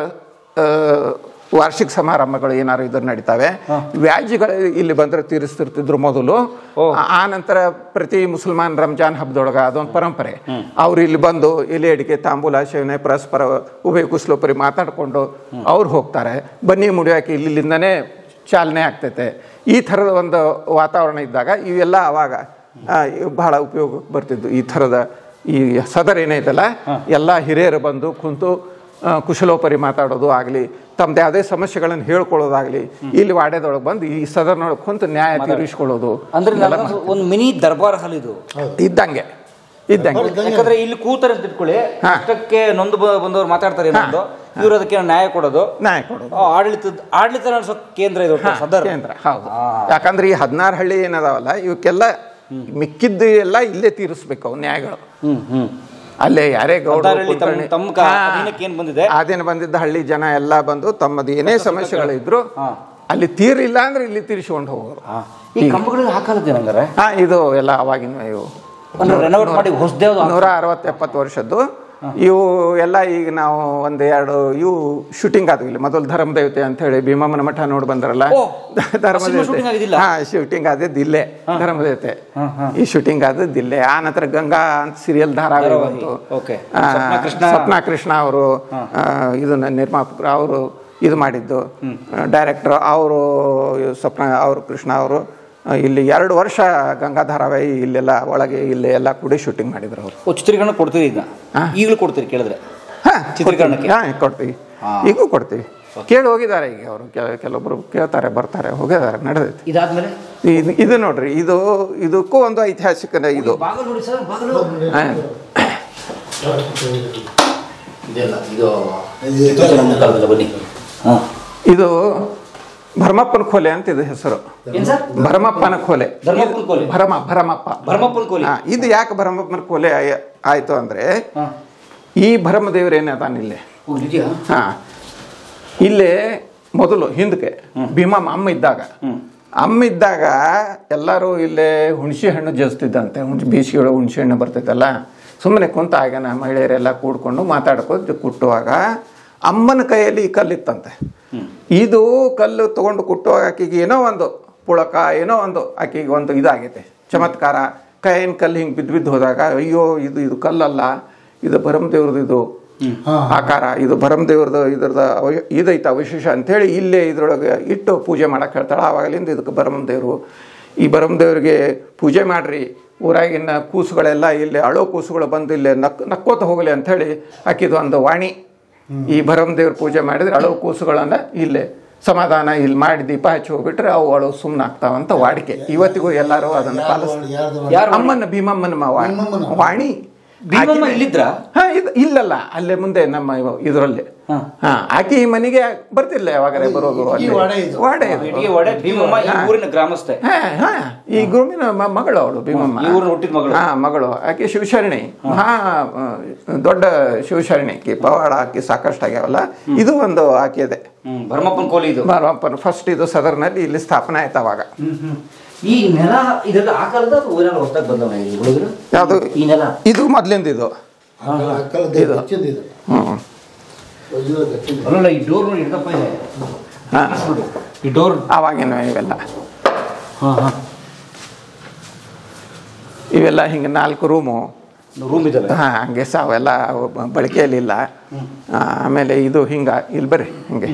ಆ, ವಾರ್ಷಿಕ ಸಮಾರಂಭಗಳು ಏನಾರು ಇದ್ರ ನಡೀತಾವೆ ವ್ಯಾಜ್ಯಗಳು ಇಲ್ಲಿ ಬಂದ್ರೆ ತೀರಿಸ್ತಿರ್ತಿದ್ರು ಮೊದಲು ಆ- ಆ ನಂತರ ಪ್ರತಿ ಮುಸಲ್ಮಾನ್ ರಂಜಾನ್ ಹಬ್ಬದೊಳಗ ಅದೊಂದು ಪರಂಪರೆ ಅವ್ರು ಇಲ್ಲಿ ಬಂದು ಎಲೆ ಅಡಿಕೆ ತಾಂಬೂಲ ಸೇವನೆ ಪರಸ್ಪರ ಉಭಯ ಕುಸ್ಲೋಪರಿ ಮಾತಾಡ್ಕೊಂಡು ಅವ್ರು ಹೋಗ್ತಾರೆ ಬನ್ನಿ ಮುಡಿಯೋಕೆ ಇಲ್ಲಿಂದನೇ ಚಾಲನೆ ಆಗ್ತೈತೆ ಈ ಥರದ ಒಂದು ವಾತಾವರಣ ಇದ್ದಾಗ ಇವೆಲ್ಲ ಅವಾಗ ಆ, ಇವ್ ಬಹಳ ಉಪಯೋಗ ಬರ್ತಿದ್ದು ಈ ಥರದ ಈ ಸದರ್ ಏನೈತಲ್ಲ ಎಲ್ಲ ಹಿರಿಯರು ಬಂದು ಕುಂತು ಆ, ಕುಶಲೋಪರಿ ಮಾತಾಡೋದು ಆಗಲಿ ತಮ್ಮದು ಯಾವುದೇ ಸಮಸ್ಯೆಗಳನ್ನು ಹೇಳ್ಕೊಳ್ಳೋದಾಗಲಿ ಇಲ್ಲಿ ವಾಡ್ಯದೊಳಗೆ ಬಂದು ಈ ಸದರ್ನೊಳಗೆ ಕುಂತು ನ್ಯಾಯ ತೀರಿಸ್ಕೊಳ್ಳೋದು ಅಂದ್ರೆ ನಾನು ಒಂದು ಮಿನಿ ದರ್ಬಾರ್ ಹಾಲ್ ಇದು ಇದ್ದಂಗೆ ಇದ್ದಂಗೆ ಯಾಕಂದ್ರೆ ಇಲ್ಲಿ ಕೂತಾರೆ ಅಂತ ಇಟ್ಕೊಳ್ಳಿ ಹಾ. ಕಷ್ಟಕ್ಕೆ ನೊಂದು ಬ- ಬಂದವರು ಮಾತಾಡ್ತಾರೆ ಏನೊಂದು ಇವ್ರು ಅದಕ್ಕೆ ನ್ಯಾಯ ಕೊಡೋದು ನ್ಯಾಯ ಕೊಡೋದು ಆ, ಆಡಳಿತದ ಆಡಳಿತ ನಡೆಸೋ ಕೇಂದ್ರ ಇದು ಒಟ್ಟು ಸದರ್ ಕೇಂದ್ರ ಹೌದು ಯಾಕಂದ್ರೆ ಈ ಹದಿನಾರು ಹಳ್ಳಿ ಏನದಾವಲ್ಲ ಇವಕ್ಕೆಲ್ಲ ಮಿಕ್ಕಿದ್ದು ಎಲ್ಲ ಇಲ್ಲೇ ತೀರಿಸ್ಬೇಕು ಅವು ನ್ಯಾಯಗಳು ಹ್ಮ್ ಹ್ಮ್ ಅಲ್ಲೇ ಯಾರೇ ಗೌಡ ಹದಿನಾರಹಳ್ಳಿ ತಮ್ಮ- ತಮ್ಮ ಕ- ಅಧೀನಕ್ಕೆ ಏನ್ ಬಂದಿದೆ? ಅದೇನು ಬಂದಿದ್ದ ಹಳ್ಳಿ ಜನ ಎಲ್ಲ ಬಂದು ತಮ್ಮದು ಏನೇ ಸಮಸ್ಯೆಗಳಿದ್ರು ಹಾ. ಅಲ್ಲಿ ತೀರಿಲ್ಲ ಅಂದ್ರೆ ಇಲ್ಲಿ ತೀರಿಸ್ಕೊಂಡು ಹೋಗೋರು ಈ ಕಂಬಗಳಿಗೆ ಹಾಕಲ್ದೇನ ಹಂಗಾರೆ ಹಾ ಇದು ಎಲ್ಲ ಅವಾಗಿನ ಇವು ಅಂದ್ರೆ ರೆನೋವೇಟ್ ಮಾಡಿ ಹೊಸದೇವ್ದು ನೂರ ಅರವತ್ತು ಎಪ್ಪತ್ತು ವರ್ಷದ್ದು ಇವು ಎಲ್ಲ ಈಗ ನಾವು ಒಂದ್ ಎರಡು ಇವು ಶೂಟಿಂಗ್ ಆದವು ಇಲ್ಲಿ ಮೊದಲು ಧರ್ಮದೇವತೆ ಅಂತ ಹೇಳಿ ಭೀಮಮ್ಮನ ಮಠ ನೋಡಿ ಬಂದ್ರಲ್ಲ ಓ, ಸಿನಿಮಾ shooting ಆಗಿದ್ದಿಲ್ಲ? ಹಾ ಶೂಟಿಂಗ್ ಆದದ್ದು ಇಲ್ಲೇ ಧರ್ಮದೇವತೆ ಈ ಶೂಟಿಂಗ್ ಆದದ್ದು ಇಲ್ಲೇ ಆ ನಂತರ ಗಂಗಾ ಅಂತ ಸೀರಿಯಲ್ ಧಾರಾವಾಹಿ ಧಾರಾವಾಹಿ, ಬಂತು okay. ಆ, ಸ್ವಪ್ನ ಕೃಷ್ಣ. ಸ್ವಪ್ನ ಕೃಷ್ಣ ಅವರು ಇದನ್ನ ನಿರ್ಮಾಪಕರು ಅವರು ಇದು ಮಾಡಿದ್ದು ಡೈರೆಕ್ಟರ್ ಅವರು ಸ್ವಪ್ನ ಅವರು ಕೃಷ್ಣ ಅವರು ಆ, ಇಲ್ಲಿ ಎರಡು ವರ್ಷ ಗಂಗಾ ಧಾರಾವಾಹಿ ಇಲ್ಲೆಲ್ಲ ಒಳಗೆ ಇಲ್ಲಿ ಎಲ್ಲ ಕೂಡಿ ಶೂಟಿಂಗ್ ಮಾಡಿದ್ರು ಅವರು ಓ ಚಿತ್ರೀಕರಣ ಕೊಡ್ತೀರಿ ಇದನ್ನ ಈಗಲೂ ಕೊಡ್ತೀರಿ ಕೇಳಿದ್ರೆ ಹಾ ಚಿತ್ರೀಕರಣಕ್ಕೆ? ಹಾ ಕೊಡ್ತೀವಿ ಈಗೂ ಕೊಡ್ತೀವಿ ಕೇಳಿ ಹೋಗಿದ್ದಾರೆ ಈಗ ಅವರು ಕೆಲವೊಬ್ರು ಕೇಳ್ತಾರೆ ಬರ್ತಾರೆ ಹೋಗಿದ್ದಾರೆ ನಡೆದೈತಿ ಇದಾದ್ಮೇಲೆ ಇದು ಇದು ನೋಡ್ರಿ ಇದು ಇದಕ್ಕೂ ಒಂದು ಐತಿಹಾಸಿಕ ಇದು ಬಾಗಿಲು ನೋಡಿ ಸರ್ ಬಾಗಿಲು ಹಾ. ಇದೆಲ್ಲ ಇದು ಕಿತ್ತೂರು ಚೆನ್ನಮ್ಮ ಕಾಲದಲ್ಲಿ ಬನ್ನಿ ಹಾಂ ಇದು ಭರಮಪ್ಪನ ಕೋಲೆ ಅಂತ ಇದು ಹೆಸರು ಏನ್ ಸರ್ ಭರಮಪ್ಪನ ಕೋಲೆ ಧರ್ಮಪ್ಪನ ಕೋಲೆ ಭರಮ ಭರಮಪ್ಪ ಭರಮಪ್ಪನ ಕೋಲೆ ಹಾ, ಇದು ಯಾಕೆ ಭರಮಪ್ಪನ ಕೋಲೆ ಆಯ- ಆಯ್ತು ಅಂದ್ರೆ ಹಾ ಈ ಭರಮದೇವ್ರು ಏನದಾನ ಇಲ್ಲೇ ಓ ನಿಜ ಹಾ ಇಲ್ಲೇ ಮೊದಲು ಹಿಂದಕ್ಕೆ ಭೀಮಮ್ಮ ಅಮ್ಮ ಇದ್ದಾಗ ಅಮ್ಮ ಇದ್ದಾಗ ಎಲ್ಲರೂ ಇಲ್ಲೇ ಹುಣಸೆ ಹಣ್ಣು ಜಸ್ತಿದ್ದಂತೆ ಹುಣಸೆ ಬೇಸಿಗೆ ಹುಣಸೆ ಹಣ್ಣು ಬರ್ತೈತಲ್ಲ ಸುಮ್ಮನೆ ಕುಂತ ಆಗನ ಮಹಿಳೆಯರೆಲ್ಲ ಕೂಡ್ಕೊಂಡು ಮಾತಾಡ್ಕೊಂಡು ಕುಟ್ಟುವಾಗ ಅಮ್ಮನ ಕೈಯಲ್ಲಿ ಈ ಕಲ್ಲಿತ್ತಂತೆ ಇದು ಕಲ್ಲು ತಗೊಂಡು ಕುಟ್ಟುವಾಗ ಆಕೆಗೆ ಏನೋ ಒಂದು ಪುಳಕ ಏನೋ ಒಂದು ಆಕೆಗೆ ಒಂದು ಇದಾಗೈತೆ ಚಮತ್ಕಾರ ಕೈಯಿನ ಕಲ್ಲು ಹಿಂಗೆ ಬಿದ್ದು ಬಿದ್ದು ಹೋದಾಗ ಅಯ್ಯೋ ಇದು ಇದು ಕಲ್ಲಲ್ಲ ಇದು ಭರಮದೇವ್ರದ್ದು ಇದು ಆಕಾರ ಇದು ಭರಮದೇವ್ರದ್ದು ಇದ್ರದ್ದು ಅವ- ಇದೈತ ಅವಶೇಷ ಅಂಥೇಳಿ ಇಲ್ಲೇ ಇದ್ರೊಳಗೆ ಇಟ್ಟು ಪೂಜೆ ಮಾಡಕ್ಕೆ ಹೇಳ್ತಾಳೆ ಆವಾಗಲಿಂದ ಇದಕ್ಕೆ ಭರಮದೇವರು ಈ ಭರಮದೇವ್ರಿಗೆ ಪೂಜೆ ಮಾಡ್ರಿ ಊರಾಗಿನ ಕೂಸುಗಳೆಲ್ಲ ಇಲ್ಲಿ ಅಳೋ ಕೂಸುಗಳು ಬಂದು ಇಲ್ಲೇ ನಕ್ ನಕ್ಕೋತ ಹೋಗಲಿ ಅಂಥೇಳಿ ಹಾಕಿದ್ದು ಒಂದು ವಾಣಿ ಈ ಭರಮದೇವ್ರ ಪೂಜೆ ಮಾಡಿದ್ರೆ ಅಳೋ ಕೂಸುಗಳನ್ನು ಇಲ್ಲೇ ಸಮಾಧಾನ ಇಲ್ಲಿ ಮಾಡಿ ದೀಪ ಹಚ್ಚಿ ಹೋಗ್ಬಿಟ್ರೆ ಅವು ಅಳು ಸುಮ್ಮನೆ ಆಗ್ತಾವಂತ ವಾಡಿಕೆ ಇವತ್ತಿಗೂ ಎಲ್ಲರೂ ಅದನ್ನು ಪಾಲಿಸ್ತಾರೆ ಯಾರ್ದು ಯಾರು ಅಮ್ಮನ ಭೀಮಮ್ಮನ ಮಾವ ಭೀಮಮ್ಮನ. ವಾಣಿ ಭೀಮಮ್ಮ ಆಕಿನೇ- ಇಲ್ಲಿದ್ರಾ? ಹಾ ಇದು ಇಲ್ಲಲ್ಲ ಅಲ್ಲೇ ಮುಂದೆ ನಮ್ಮ ಇವ- ಇದ್ರಲ್ಲಿ ಹಾ. ಹಾ ಆಕಿ ಈ ಮನೆಗೆ ಬರ್ತಿಲ್ಲ ಯಾವಾಗಲೇ ಬರೋದು ಈ ಅಲ್ಲಿ. ವಾಡೆ ಇದು. ವಾಡೆ ಇದು. ಇಡೀ ಒಡೆ ಭೀಮಮ್ಮ ಈ ಊರಿನ ಗ್ರಾಮಸ್ಥೆ ಹಾ ಹಾ ಈ ಗುರುಮಿನ ಮ- ಮಗಳು ಅವಳು ಭೀಮಮ್ಮ ಈ ಊರಿನ ಹುಟ್ಟಿದ ಮಗಳು ಹಾ ಮಗಳು ಆಕೆ ಶಿವಶರಣಿ ಮಹಾ ಆ, ದೊಡ್ಡ ಶಿವಶರಣಿ ಆಕಿ ಪವಾಡ ಆಕಿ ಸಾಕಷ್ಟು ಆಗ್ಯಾವಲ್ಲ ಇದು ಒಂದು ಆಕೆದೆ ಹ್ಮ್ ಭರಮಪ್ಪನ ಕೋಲಿ ಇದು ಫಸ್ಟ್ ಇದು ಸದರ್ನಲ್ಲಿ ಇಲ್ಲಿ ಸ್ಥಾಪನೆ ಆಯ್ತು ಅವಾಗ ಈ ನೆಲ ಇದೆಲ್ಲ ಆ ಕಾಲದ ಊರಿನ ಹೊಸದಾಗಿ ಬಂದವ ಈ ಹುಡುಗರು ಯಾವುದು ಈ ನೆಲ ಇದು ಮೊದ್ಲಿಂದ ಇದು ಅಕ್ಕಲದ್ದು ಇದು. ಹೆಚ್ಚಿಂದು ಇದು ಹ್ಮ್ ಇದು ಹೆಚ್ಚಿಂದು. ಅಲ್ಲಲ್ಲ ಈ ಡೋರ್ ನೋಡಿ ಹಿಡ್ದಪ್ಪ ಇದೆ ಹಾ ಈ ಡೋರ್ ಆವಾಗಿನ ಇವೆಲ್ಲ ಹಾ ಹಾ ಇವೆಲ್ಲ ಹಿಂಗೆ ನಾಲ್ಕು ರೂಮು ರೂಮ್ ಇದಲ್ಲ ಹಾಂ ಹಂಗೆ ಸ ಅವೆಲ್ಲ ಅವು ಬ- ಬಳಕೆಯಲ್ಲಿ ಇಲ್ಲ ಆ, ಆಮೇಲೆ ಇದು ಹಿಂಗೆ ಇಲ್ಲಿ ಬರ್ರಿ ಹಿಂಗೆ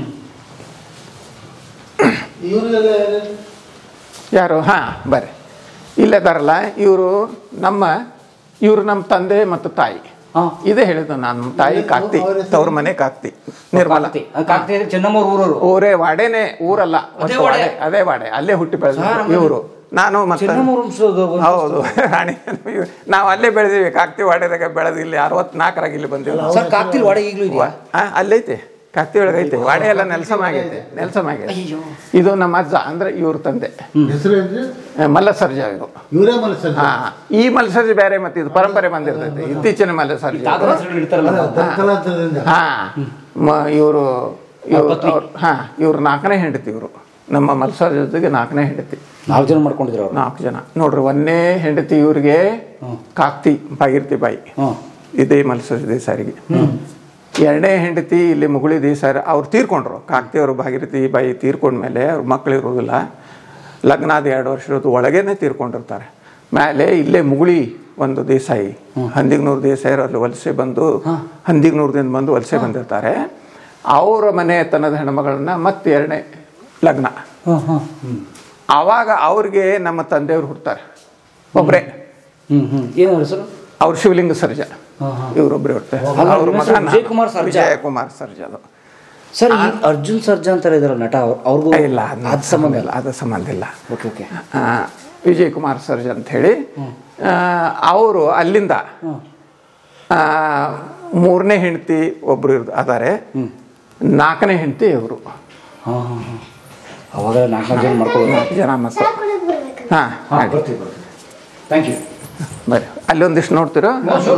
ಇವ್ರಿಗೆಲ್ಲ ಯಾರು? ಯಾರು ಹಾಂ ಬರ್ರಿ ಇಲ್ಲಿದಾರಲ್ಲ ಇವರು ನಮ್ಮ ಇವರು ನಮ್ಮ ತಂದೆ ಮತ್ತು ತಾಯಿ ಹಾ. ಇದೇ ಹೇಳಿದ್ದು ನಾನು ತಾಯಿ ಕಾಕ್ತಿ ಅವ್ರ ಹೆಸರು? ತವ್ರ ಮನೆ ಕಾಕ್ತಿ ನಿರ್ಮಲ ಕಾಕ್ತಿ ಆ ಕಾಕ್ತಿ ಅಂದ್ರೆ ಚೆನ್ನಮ್ಮ ಊರವರು ಊರೇ ವಾಡೆನೇ ಊರಲ್ಲ ಅದೇ ಒಟ್ಟು ವಾಡೆ? ವಾಡೆ ಅದೇ ವಾಡೆ ಅಲ್ಲೇ ಹುಟ್ಟಿ ಸಾರ್, ಬೆಳೆದ ಆಮೇಲೆ ಇವರು ನಾನು ಮತ್ತೆ ಚೆನ್ನಮ್ಮ ವಂಶದ ಹೌದು ರಾಣಿ ನಾವು ಅಲ್ಲೇ ಬೆಳೆದೀವಿ ಕಾಕ್ತಿ ವಾಡೆದಾಗ ಬೆಳೆದು ಇಲ್ಲಿ ಅರವತ್ನಾಲ್ಕರಾಗ ಇಲ್ಲಿ ಬಂದಿವಿ ಸರ್ ಕಾಕ್ತಿಲ್ ವಾಡೆ ಈಗಲೂ ಇದೆಯಾ ಆ, ಅಲ್ಲೈತೆ ಕಾಕ್ತಿ ಒಳಗೆ ಐತೆ ವಾಡೆ ಎಲ್ಲ ನೆಲ್ಸಮ್ ಆಗೈತೆ ನೆಲ್ಸಮ್ ಆಗೈತೆ ಇದು ನಮ್ಮ ಅಜ್ಜ ಅಂದ್ರೆ ಇವ್ರ ತಂದೆ ಹೆಸರು ಏನ್ರಿ ಆ, ಮಲ್ಲಸರ್ಜ ಇವರು ಇವರೇ ಮನಸ್ಸಲ್ಲಿ ಹಾ ಈ ಮಲ್ಲಸರ್ಜಿ ಬೇರೆ ಮತ್ತೆ ಇದು ಪರಂಪರೆ ಬಂದಿರ್ತೈತೆ ಇತ್ತೀಚಿನ ಮಲ್ಲಸರ್ಜಿ ತಾತನ ಹೆಸರು ಇಡ್ತಾರಲ್ಲ ದರ್ಕಲಾಂತರದಿಂದ ಹಾ ಇವರು ಇವರು ಹಾ ಇವ್ರು ನಾಲ್ಕನೇ ಹೆಂಡತಿ ಇವರು ನಮ್ಮ ಮಲ್ಸರ್ ಜೊತೆಗೆ ನಾಲ್ಕನೇ ಹೆಂಡತಿ ನಾಲ್ಕು ಜನ ಮಾಡ್ಕೊಂಡಿದ್ರು ಅವ್ರು ನಾಲ್ಕು ಜನ ನೋಡ್ರಿ ಒಂದನೇ ಹೆಂಡತಿ ಇವ್ರಿಗೆ ಕಾಕ್ತಿ ಭಾಗೀರಥಿ ಬಾಯಿ ಹ್ಮ್ ಇದೇ ಮಲ್ಸರ್ ದೇಸಾರಿಗೆ ಎರಡನೇ ಹೆಂಡತಿ ಇಲ್ಲಿ ಮುಗುಳಿ ದೇಸಾರ ಅವ್ರು ತೀರ್ಕೊಂಡ್ರು ಕಾಕ್ತಿಯವರು ಭಾಗೀರಥಿ ಬಾಯಿ ತೀರ್ಕೊಂಡ್ಮೇಲೆ ಅವ್ರ ಮಕ್ಳು ಇರೋದಿಲ್ಲ ಲಗ್ನ ಆದ ಎರಡು ವರ್ಷದ ಒಳಗೇನೆ ತೀರ್ಕೊಂಡಿರ್ತಾರೆ ಮೇಲೆ ಇಲ್ಲೇ ಮುಗುಳಿ ಒಂದು ದೇಸಾಯಿ ಹಂದಿಗ್ನೂರು ದೇಸಾಯರು ಅಲ್ಲಿ ವಲಸೆ ಬಂದು ಹಂದಿಗ್ನೂರದಿಂದ ಬಂದು ವಲಸೆ ಬಂದಿರ್ತಾರೆ ಅವರ ಮನೆತನದ ಹೆಣ್ಮಗಳನ್ನ ಮತ್ತೆ ಎರಡನೇ ಲಗ್ನ ಹ್ಮ್ ಹ್ಮ್ ಆವಾಗ ಅವ್ರಿಗೆ ನಮ್ಮ ತಂದೆಯವರು ಹುಡ್ತಾರೆ ಒಬ್ಬರೇ ಹ್ಮ್ ಹ್ಮ್ ಏನು ಹೆಸರು ಅವ್ರು ಶಿವಲಿಂಗ ಸರ್ಜಾ ಹಾ, ಹಾ. ಇವರೊಬ್ಬರೇ ಹುಡ್ತಾರೆ ಅಲ್ಲ, ಅವ್ರ ನಿಮ್ಮ ಮಗ ಹೆಸರು ವಿಜಯಕುಮಾರ್ ಸರ್ಜಾ? ವಿಜಯಕುಮಾರ್ ಸರ್ಜಾ ಅದು ಸರ್ ಈ ಅರ್ಜುನ್ ಸರ್ಜಾ ಅಂತಾರೆ ಇದಾರೆ ನಟ ಅವ್ರು- ಅವ್ರಿಗೂ ಇಲ್ಲ ಅದ್ ಸಂಬಂಧ ಇಲ್ಲ ಅದು ಸಂಬಂಧ ಇಲ್ಲ ಓಕೆ ಓಕೆ ಆ, ವಿಜಯ್ ಕುಮಾರ್ ಸರ್ಜಾ ಅಂತ ಹೇಳಿ ಅವರು ಅಲ್ಲಿಂದ ಆ, ಮೂರನೇ ಹೆಂಡತಿ ಒಬ್ರು ಇರ್ ಅದಾರೆ ನಾಲ್ಕನೇ ಹೆಂಡತಿ ಇವರು ಹಾಂ ಹಾಂ ಹಾಂ ಅವಾಗ ನಾಲ್ಕು ಜನ ಮಾಡ್ಕೊಬೋದು ಜನ ಮಕ್ಕಳು ಹಾಂ ಹಾಂ ಬರ್ತೀವಿ ಬರ್ತೀವಿ ಥ್ಯಾಂಕ್ ಯು ಬರ್ರಿ ಅಲ್ಲಿ ಒಂದಿಷ್ಟು ನೋಡ್ತೀರಾ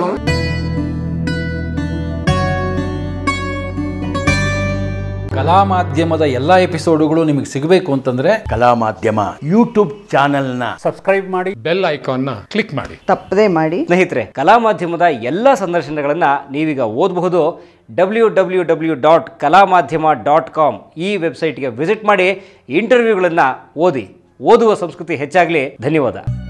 ಕಲಾ ಮಾಧ್ಯಮದ ಎಲ್ಲ ಎಪಿಸೋಡುಗಳು ನಿಮಗೆ ಸಿಗಬೇಕು ಅಂತಂದ್ರೆ ಕಲಾ ಮಾಧ್ಯಮ ಯೂಟ್ಯೂಬ್ ಚಾನೆಲ್ನ ಬೆಲ್ ಐಕಾನ್ನ ಕ್ಲಿಕ್ ಮಾಡಿ ತಪ್ಪದೇ ಮಾಡಿ ಸ್ನೇಹಿತರೆ ಕಲಾ ಮಾಧ್ಯಮದ ಎಲ್ಲ ಸಂದರ್ಶನಗಳನ್ನು ನೀವೀಗ ಓದಬಹುದು ಡಬ್ಲ್ಯೂ ಡಬ್ಲ್ಯೂ ಡಬ್ಲ್ಯೂ ಡಾಟ್ ಕಲಾ ಮಾಧ್ಯಮ ಡಾಟ್ ಕಾಮ್ ಈ ವೆಬ್ಸೈಟ್ಗೆ ವಿಸಿಟ್ ಮಾಡಿ ಇಂಟರ್ವ್ಯೂಗಳನ್ನು ಓದಿ ಓದುವ ಸಂಸ್ಕೃತಿ ಹೆಚ್ಚಾಗಲಿ ಧನ್ಯವಾದ